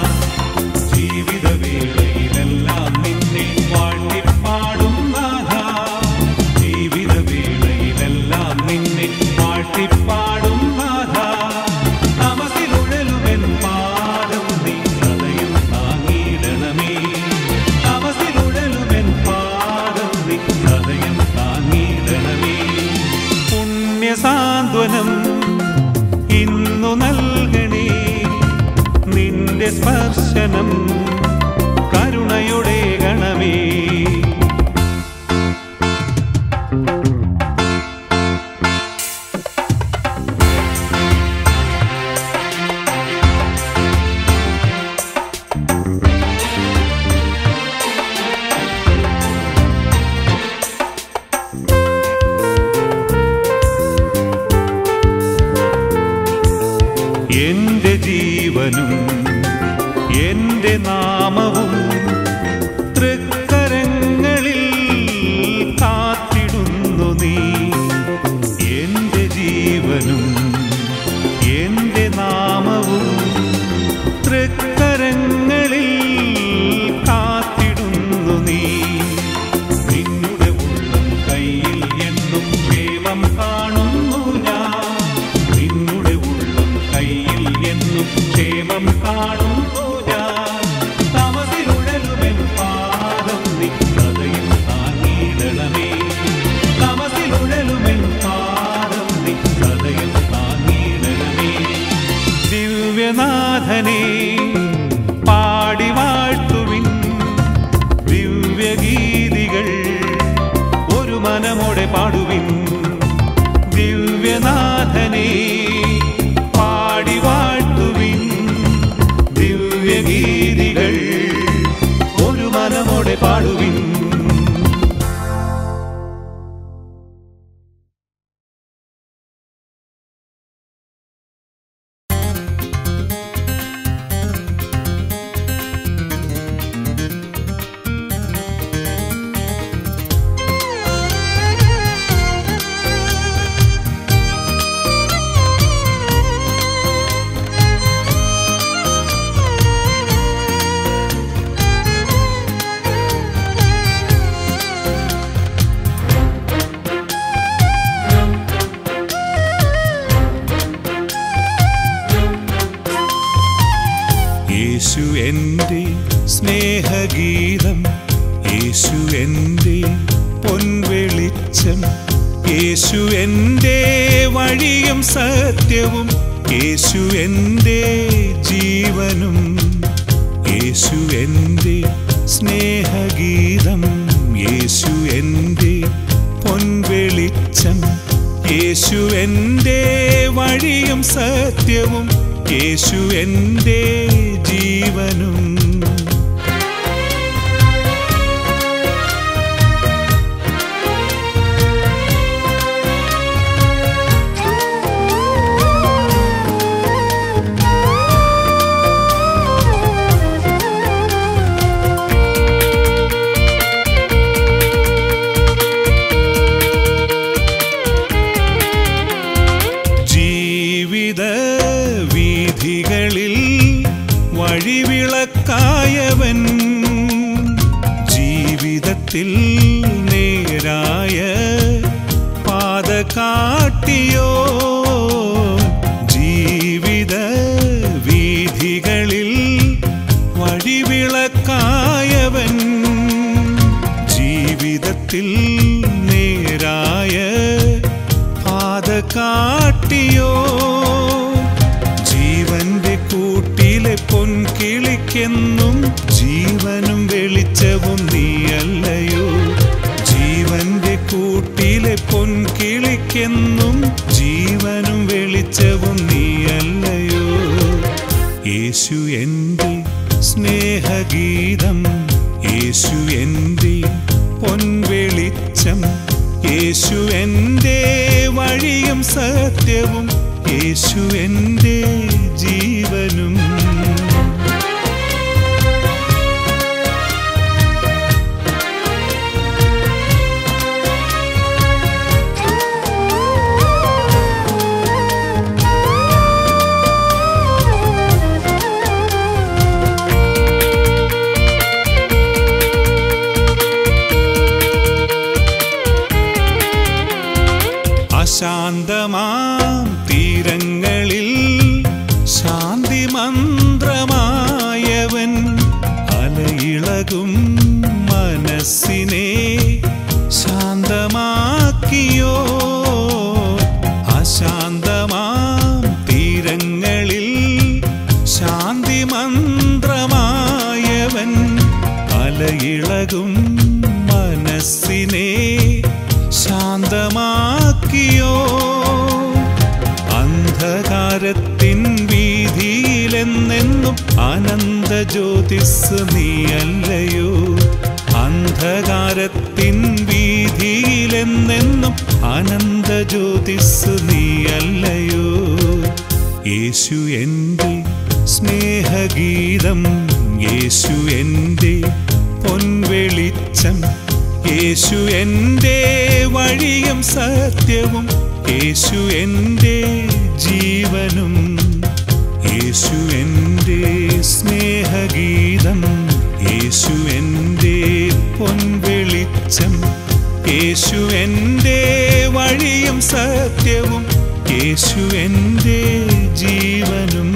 ജീവിതവേളയിലെല്ലാം നിന്നെ വാഴ്ത്തിപ്പാടും നാഥ ജീവിതവേളയിലെല്ലാം നിന്നെ വാഴ്ത്തിപ്പാടും നാഥ തമസിലുഴലുമെൻ പാദം നീ സദയം താങ്ങിയിടണമേ തമസിലുഴലുമെൻ പാദം നീ സദയം താങ്ങിയിടണമേ പുണ്യസാന്ത്വനം ഇന്നു നൽകണേ നിന്റെ സ്പർശനം കരുണയുടെ ഗണമേ എന്റെ ജീവനും എന്റെ നാമവും തൃക്കരങ്ങളിൽ കാത്തിടുന്നു നീ എന്റെ ജീവനും എന്റെ നാമവും തൃക്കരങ്ങളിൽ കാത്തിടുന്നു നീ നിന്നുടെ ഉള്ളം കയ്യിൽ എന്നും ക്ഷേമം കാണുന്നു ഞാൻ നിന്നുടെ ഉള്ളം കയ്യിൽ എന്നും ക്ഷേമം കാണുന്നു ഞാൻ തമസിലുഴലുമെൻ പാദം നിന്നതയും താങ്ങിയിടണമേ തമസിലുഴലുമെൻ പാദം നിന്നതയും താങ്ങിയിടണമേ ദിവ്യനാഥനെ പാടി വാഴ്ത്തുവിൻ ദിവ്യഗീതികൾ ഒരു മനമോടെ പാടുവിൻ ദിവ്യനാഥനെ പാടി വാഴ്ത്തുവിൻ ദിവ്യഗീതികൾ ഒരു മനമോടെ പാടുവിൻ യേശു എൻ്റെ സ്നേഹഗീതം യേശു എൻ്റെ പൊൻവെളിച്ചം യേശു എൻ്റെ വഴിയും സത്യവും യേശു എൻ്റെ ജീവനും യേശു എൻ്റെ സ്നേഹഗീതം യേശു എൻ്റെ പൊൻവെളിച്ചം യേശു എൻ്റെ വഴിയും സത്യവും യേശു എൻ്റെ ജീവനും ജീവിത വീഥികളിൽ വഴിവിളക്കായവൻ ജീവിതത്തിൽ നേരായ പാത കാട്ടിയോ ജീവിത വീഥികളിൽ വഴിവിളക്കായവൻ ജീവിതത്തിൽ നേരായ പാത കാട്ടിയോ ജീവന്റെ കൂട്ടിലെ പൊൻകിളിക്കെന്നും ജീവനും വെളിച്ചവും നീയല്ലയോ ജീവന്റെ കൂട്ടിലെ പൊൻകിളിക്കെന്നും ജീവനും വെളിച്ചവും നീയല്ലയോ യേശു എൻ്റെ സ്നേഹഗീതം യേശു എൻ്റെ പൊൻവെളിച്ചം യേശു എൻ്റെ വഴിയും സത്യവും യേശു എൻ്റെ ജീവനും അശാന്തമാം തീരങ്ങളിൽ ശാന്തി മന്ത്രമായവൻ അലയിളകും മനസ്സിനെ ശാന്തമാക്കിയോ അശാന്തമാം തീരങ്ങളിൽ ശാന്തി മന്ത്രമായവൻ അലയിളകും മനസ്സിനെ ശാന്തമാക്കിയോ അന്ധകാരത്തിൻ വീതിയിലെന്നെന്നും അനന്ത ജ്യോതിസ് നീയല്ലയോ അന്ധകാരത്തിൻ വീതിയിലെന്നെന്നും അനന്ത ജ്യോതിസ് നീയല്ലയോ യേശു എൻ്റെ സ്നേഹഗീതം യേശു എൻ്റെ പൊൻവെളിച്ചം യേശു എൻ്റെ വഴിയും സത്യവും യേശു എൻ്റെ ജീവനും യേശു എൻ്റെ സ്നേഹഗീതം യേശു എൻ്റെ പൊൻവെളിച്ചം യേശു എൻ്റെ വഴിയും സത്യവും യേശു എൻ്റെ ജീവനും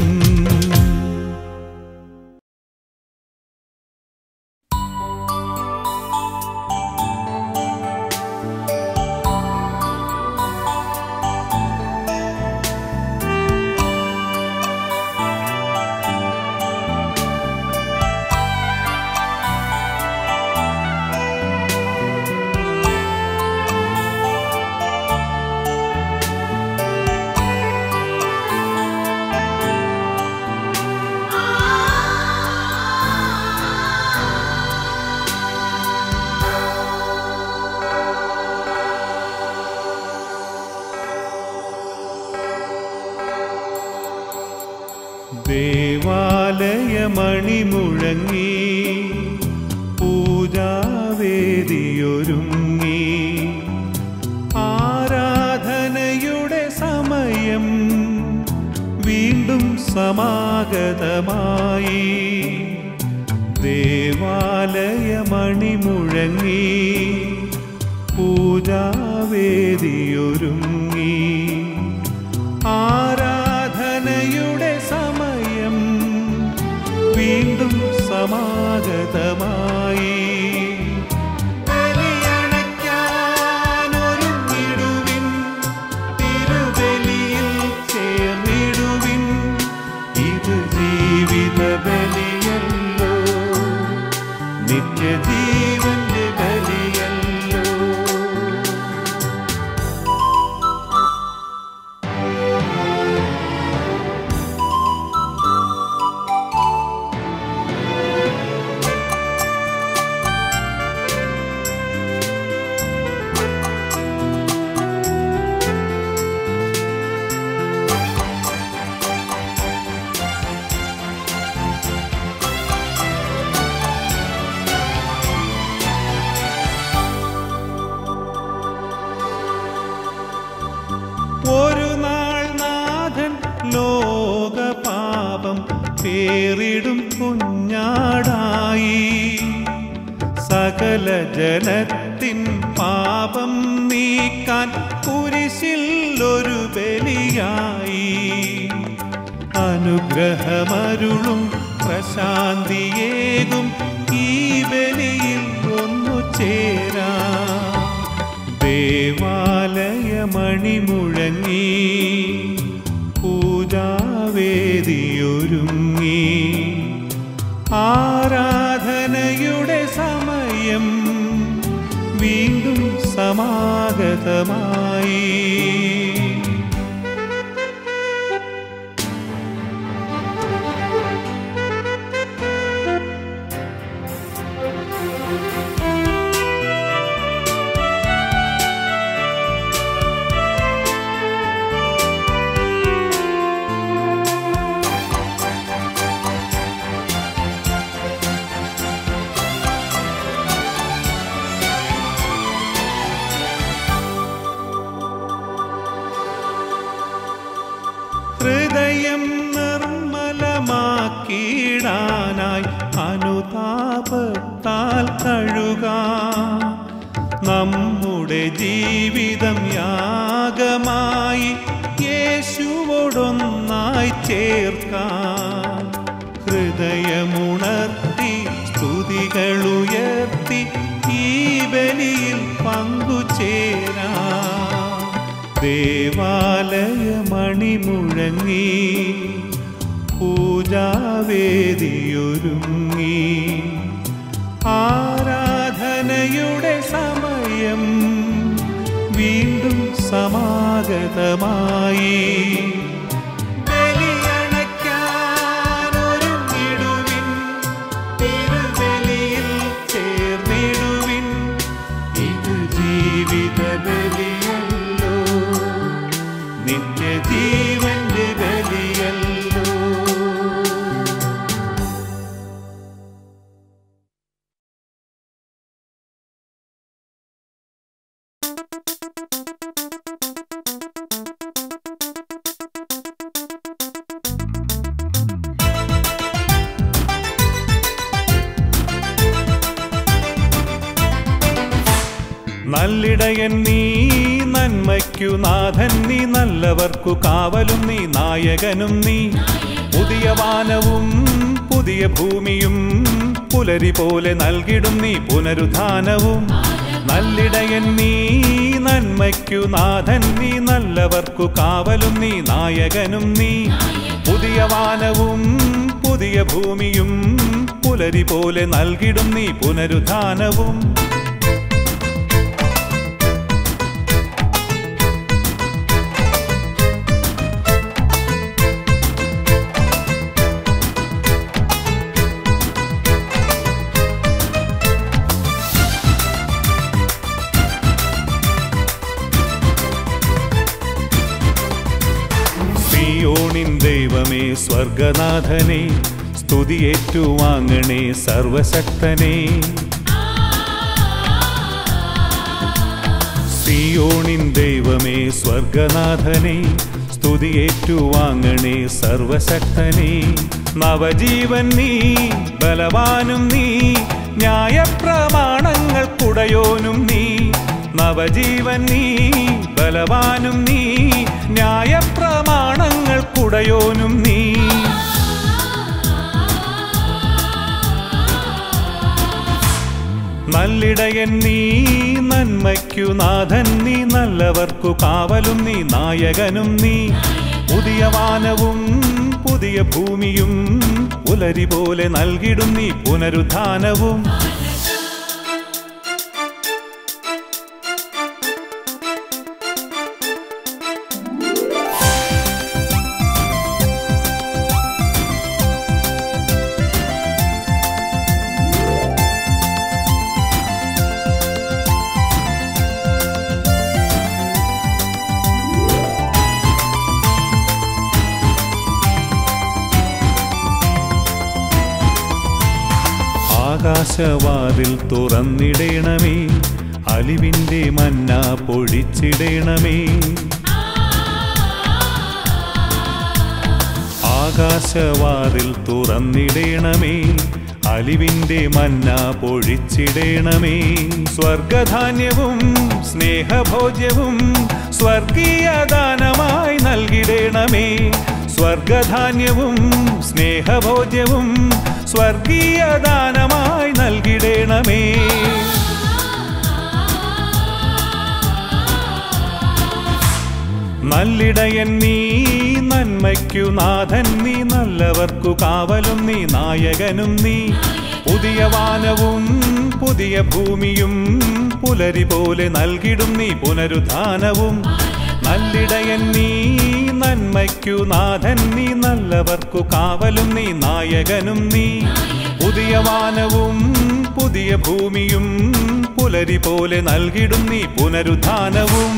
ദേവാലയമണിമുഴങ്ങി പൂജാവേദിയൊരുങ്ങി ആരാധനയുടെ സമയം വീണ്ടും സമാഗതമായി ദേവാലയമണിമുഴങ്ങി പൂജാവേദിയൊരുങ്ങി ആരാധനയുടെ സമയം വീണ്ടും സമാഗതമായി ബലിയണയ്ക്കാനൊരുങ്ങിടുവിൻ, തിരുബലിയിൽ ചേർന്നിടുവിൻ. ഇത് ജീവിത ബലിയല്ലോ നിത്യജീവന്റെ ബലിയല്ലോ ഒരു നാൾ നാഥൻ ലോകപാപം പേറിടും കുഞ്ഞാടായി സകല ജനത്തിൻ പാപം നീക്കാൻ കുരിശിൽ ഒരു ബലിയായി അനുഗ്രഹമരുളും പ്രശാന്തിയേകും ഈ ബലിയിൽ ഒന്നു ചേരാ ദേവാലയമണിമുഴങ്ങി പൂജാവേദിയൊരുങ്ങി ആരാധനയുടെ സമയം വീണ്ടും സമാഗതമായി ഹൃദയം നിർമ്മലമാക്കിയിടാനായി അനുതാപത്താൽ കഴുകാം നമ്മുടെ ജീവിതം യാഗമായി യേശുവോടൊന്നായി ചേർക്കാം ഹൃദയമുണർത്തി സ്തുതികളുയർത്തി ഈ ബലിയിൽ പങ്കുചേരാം ദേവാലയമണിമുഴങ്ങി പൂജാവേദിയൊരുങ്ങി ആരാധനയുടെ സമയം വീണ്ടും സമാഗതമായി ബലിയണയ്ക്കാനൊരുങ്ങിടുവിൻ, തിരുബലിയിൽ ചേർന്നിടുവിൻ. ഇത് ജീവിത ബലിയല്ലോ നിത്യജീവന്റെ ബലിയ നല്ലിടയൻ നീ നന്മയ്ക്കു നാഥൻ നീ നല്ലവർക്കു കാവലും നീ നായകനും നീ പുതിയ വാനവും പുതിയ ഭൂമിയും പുലരി പോലെ നൽകിടും നീ പുനരുദ്ധാനവും നല്ലിടയൻ നീ നന്മയ്ക്കു നാഥൻ നീ നല്ലവർക്കു കാവലും നീ നായകനും നീ പുതിയ വാനവും പുതിയ ഭൂമിയും പുലരി പോലെ നൽകിടും നീ പുനരുദ്ധാനവും സിയോണിൻ ദൈവമേ സ്വർഗനാഥനെ സ്തുതിയേറ്റുവാങ്ങണേ സർവശക്തനെ സിയോണിൻ ദൈവമേ സ്വർഗനാഥനെ സ്തുതിയേറ്റുവാങ്ങണേ സർവശക്തനെ നവജീവൻ നീ ബലവാനും നീ ന്യായപ്രമാണങ്ങൾക്കുടയോനും നീ നവജീവൻ നീ ബലവാനും നീ ന്യായപ്രമാണങ്ങൾക്കുടയോനും നീ നല്ലിടയൻ നീ നന്മയ്ക്കു നാഥൻ നീ നല്ലവർക്കു കാവലും നീ നായകനും നീ പുതിയ വാനവും പുതിയ ഭൂമിയും പുലരി പോലെ നൽകിടും നീ പുനരുദ്ധാനവും ആകാശവാതിൽ തുറന്നിടേണമേ അലിവിൻ്റെ മന്ന പൊഴിച്ചിടേണമേ ആകാശവാതിൽ തുറന്നിടേണമേ അലിവിൻ്റെ മന്ന പൊഴിച്ചിടേണമേ സ്വർഗധാന്യവും സ്നേഹഭോജ്യവും സ്വർഗീയദാനമായി നൽകിടേണമേ സ്വർഗധാന്യവും സ്നേഹഭോജ്യവും സ്വർഗീയദാനമായി നൽകിടേണമേ നല്ലിടയൻ നീ നന്മയ്ക്കു നാഥൻ നീ നല്ലവർക്കു കാവലും നീ നായകനും നീ പുതിയ വാനവും പുതിയ ഭൂമിയും പുലരി പോലെ നൽകിടും നീ പുനരുദ്ധാനവും നല്ലിടയൻ നീ നന്മയ്ക്കു നാഥൻ നീ നല്ലവർക്കു കാവലും നീ നായകനും നീ പുതിയ വാനവും പുതിയ ഭൂമിയും പുലരി പോലെ നൽകിടും നീ പുനരുദ്ധാനവും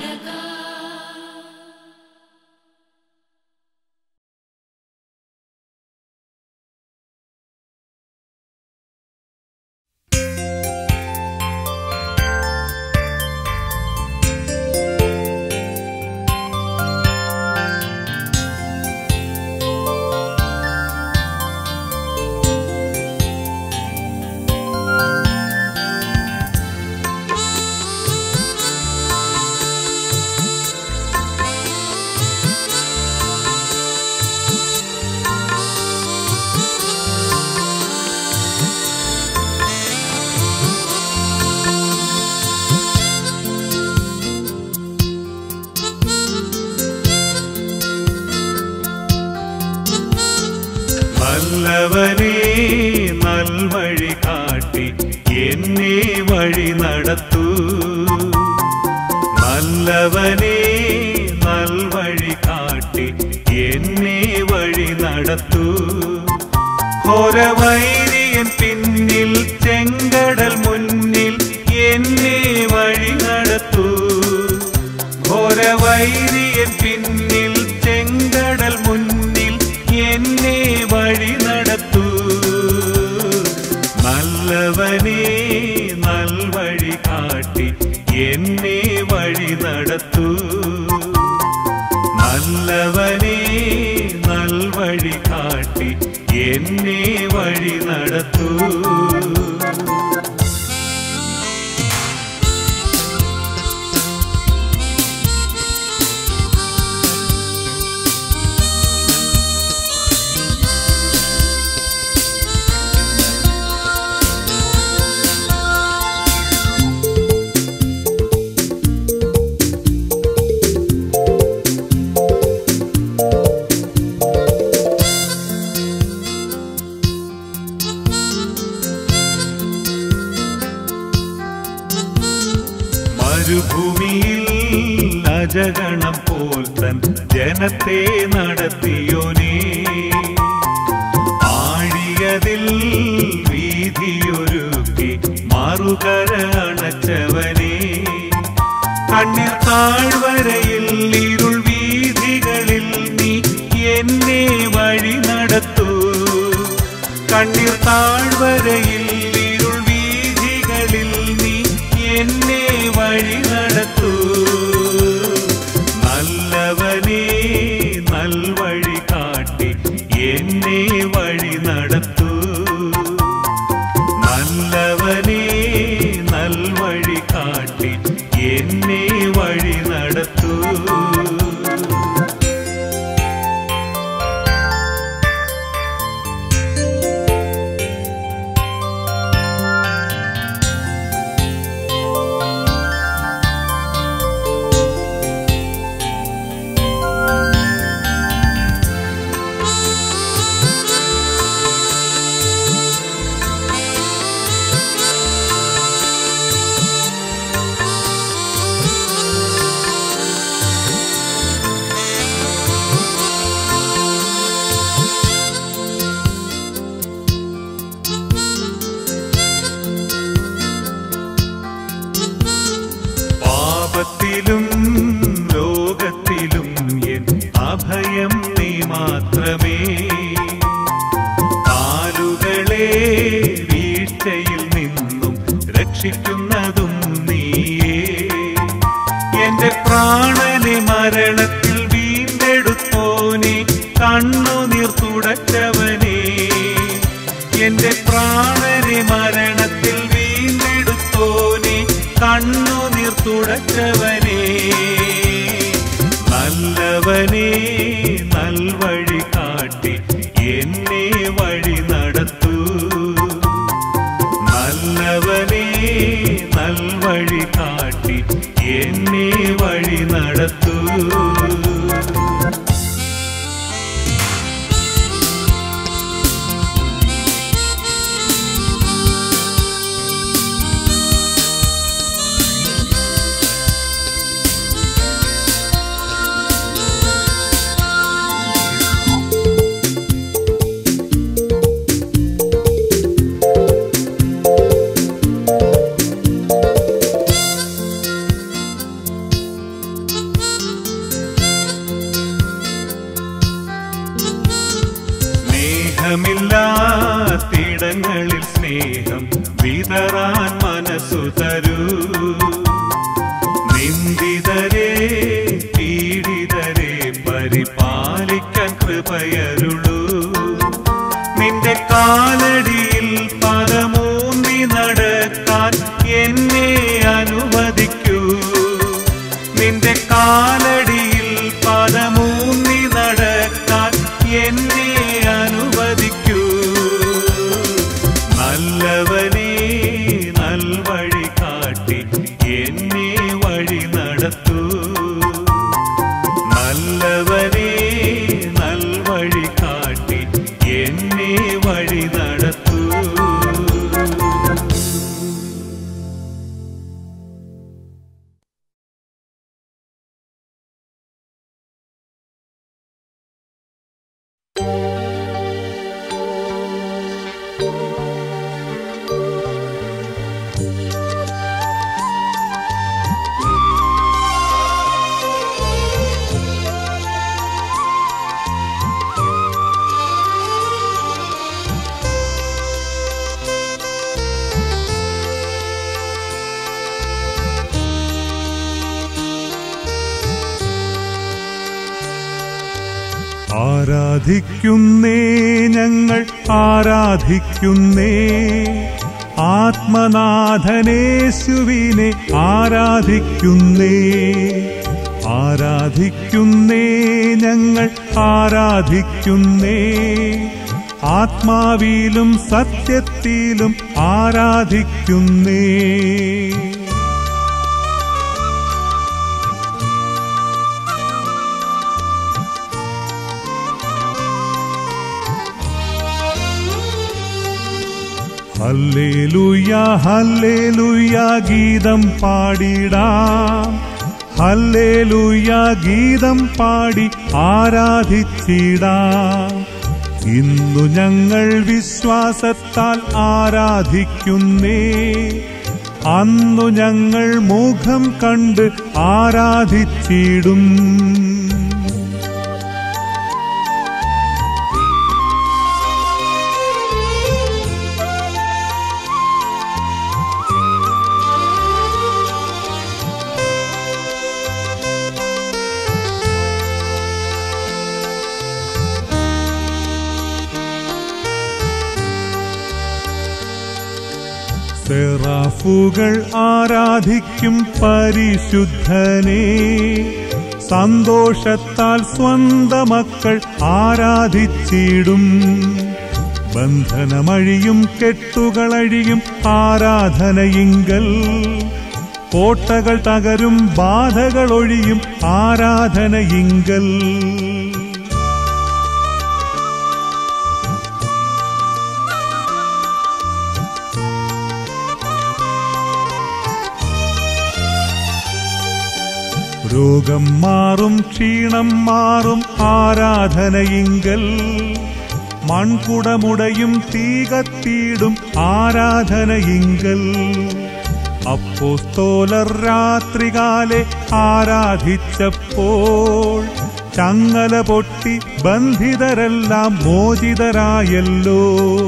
നല്ലവനേ നൽവഴി കാട്ടി എന്നെ വഴി നടത്തൂ നല്ലവനേ നൽവഴി കാട്ടി എന്നെ വഴി നടത്തൂ ഹോരവൈരിയൻ പിന്നിൽ ചെങ്കടൽ മുന്നിൽ എന്നെ വഴി നടത്തൂ ഘോരവൈരിയൻ പിന്നിൽ ചെങ്കടൽ മുന്നിൽ എന്നെ വഴി നടത്തൂ നല്ലവനേ നൽവഴി കാട്ടി എന്നെ വഴി നടത്തൂ നല്ലവനേ നൽവഴി കാട്ടി എന്നെ വഴി നടത്തൂ മരുഭൂമിയിൽ അജഗണം പോൽ തൻ ജനത്തെ നടത്തിയോനേ ആഴിയതിൽ വീതിയൊരുക്കി മറുകര അണച്ചവനേ കണ്ണിൽ താഴ്വരയിൽ ഇരുൾ വീതികളിൽ നീ എന്നെ വഴി നടത്തൂ കണ്ണിൽ താഴ്വരയിൽ ഇരുൾ വീതികളിൽ നീ എന്നെ വഴി നടത്തൂ നല്ലവനേ നൽവഴി കാട്ടി എന്നെ വഴി നടത്തൂ നല്ലവനേ നൽവഴി കാട്ടി എന്നെ വഴി നടത്തൂ പാപത്തിലും ലോകത്തിലും എൻ അഭയം നീ മാത്രമേ കാലുകളെ വീഴ്ചയിൽ നിന്നും രക്ഷിക്കുന്നതും നീയേ എന്റെ പ്രാണനെ മരണത്തിൽ വീണ്ടെടുത്തോനെ കണ്ണുനീർ തുടച്ചവനേ എന്റെ പ്രാണനെ മരണത്തിൽ വീണ്ടെടുത്തോനെ കണ്ണുനീർ തുടച്ചവനേ നല്ലവനേ നൽവഴി കാട്ടി എന്നെ വഴി നടത്തൂ നല്ലവനേ നൽവഴി കാട്ടി എന്നെ വഴി നടത്തൂ സ്നേഹമില്ലാത്തിടങ്ങളിൽ സ്നേഹം വിതറാൻ മനസ്സു തരൂ നിന്ദിതരെ പീഡിതരെ പരിപാലിക്കാൻ കൃപയരുളൂ നിന്റെ കാലടിയിൽ പദമൂന്നി നടക്കാൻ എന്നെ അനുവദിക്കൂ നിന്റെ കാലടിയിൽ പദമൂന്നി നടക്കാൻ എന്നെ അനുവദിക്കൂ നല്ലവനേ നൽവഴി കാട്ടി എന്നെ വഴി നടത്തൂ നല്ലവനേ നൽവഴി കാട്ടി എന്നെ വഴി നടത്തൂ ആരാധിക്കുന്നേ ഞങ്ങൾ ആരാധിക്കുന്നേ ആത്മനാഥനേശുവിനെ ആരാധിക്കുന്നേ ആരാധിക്കുന്നേ ഞങ്ങൾ ആരാധിക്കുന്നേ ആത്മാവിലും സത്യത്തിലും ആരാധിക്കുന്നേ ഹല്ലേലൂയ ഹല്ലേലൂയ ഗീതം പാടിടാം ഹല്ലേലൂയ ഗീതം പാടി ആരാധിച്ചിടാം ഇന്നു ഞങ്ങൾ വിശ്വാസത്താൽ ആരാധിക്കുന്നേ അന്നു ഞങ്ങൾ മുഖം കണ്ട് ആരാധിച്ചിടും സെറാഫുകൾ ആരാധിക്കും പരിശുദ്ധനെ സന്തോഷത്താൽ സ്വന്ത മക്കൾ ആരാധിച്ചിടും ബന്ധനമഴിയും കെട്ടുകളഴിയും ആരാധനയിങ്കൽ കോട്ടകൾ തകരും ബാധകളൊഴിയും ആരാധനയിങ്കൽ രോഗം മാറും ക്ഷീണം മാറും ആരാധനയിങ്കൽ മൺകുടമുടയും തീകത്തീടും ആരാധനയിങ്കൽ അപ്പോസ്തോലർ രാത്രികാലെ ആരാധിച്ചപ്പോൾ ചങ്ങല പൊട്ടി ബന്ധിതരെല്ലാം മോചിതരായല്ലോ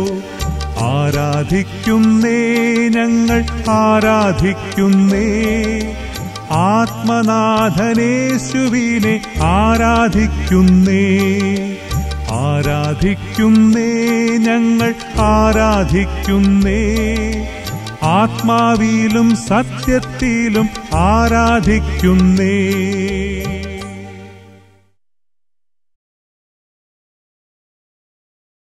ആരാധിക്കുന്നേ ഞങ്ങൾ ആരാധിക്കുന്നേ ആത്മനാഥനേശുവിനെ ആരാധിക്കുന്നേ ആരാധിക്കുന്നേ ഞങ്ങൾ ആരാധിക്കുന്നേ ആത്മാവിലും സത്യത്തിലും ആരാധിക്കുന്നേ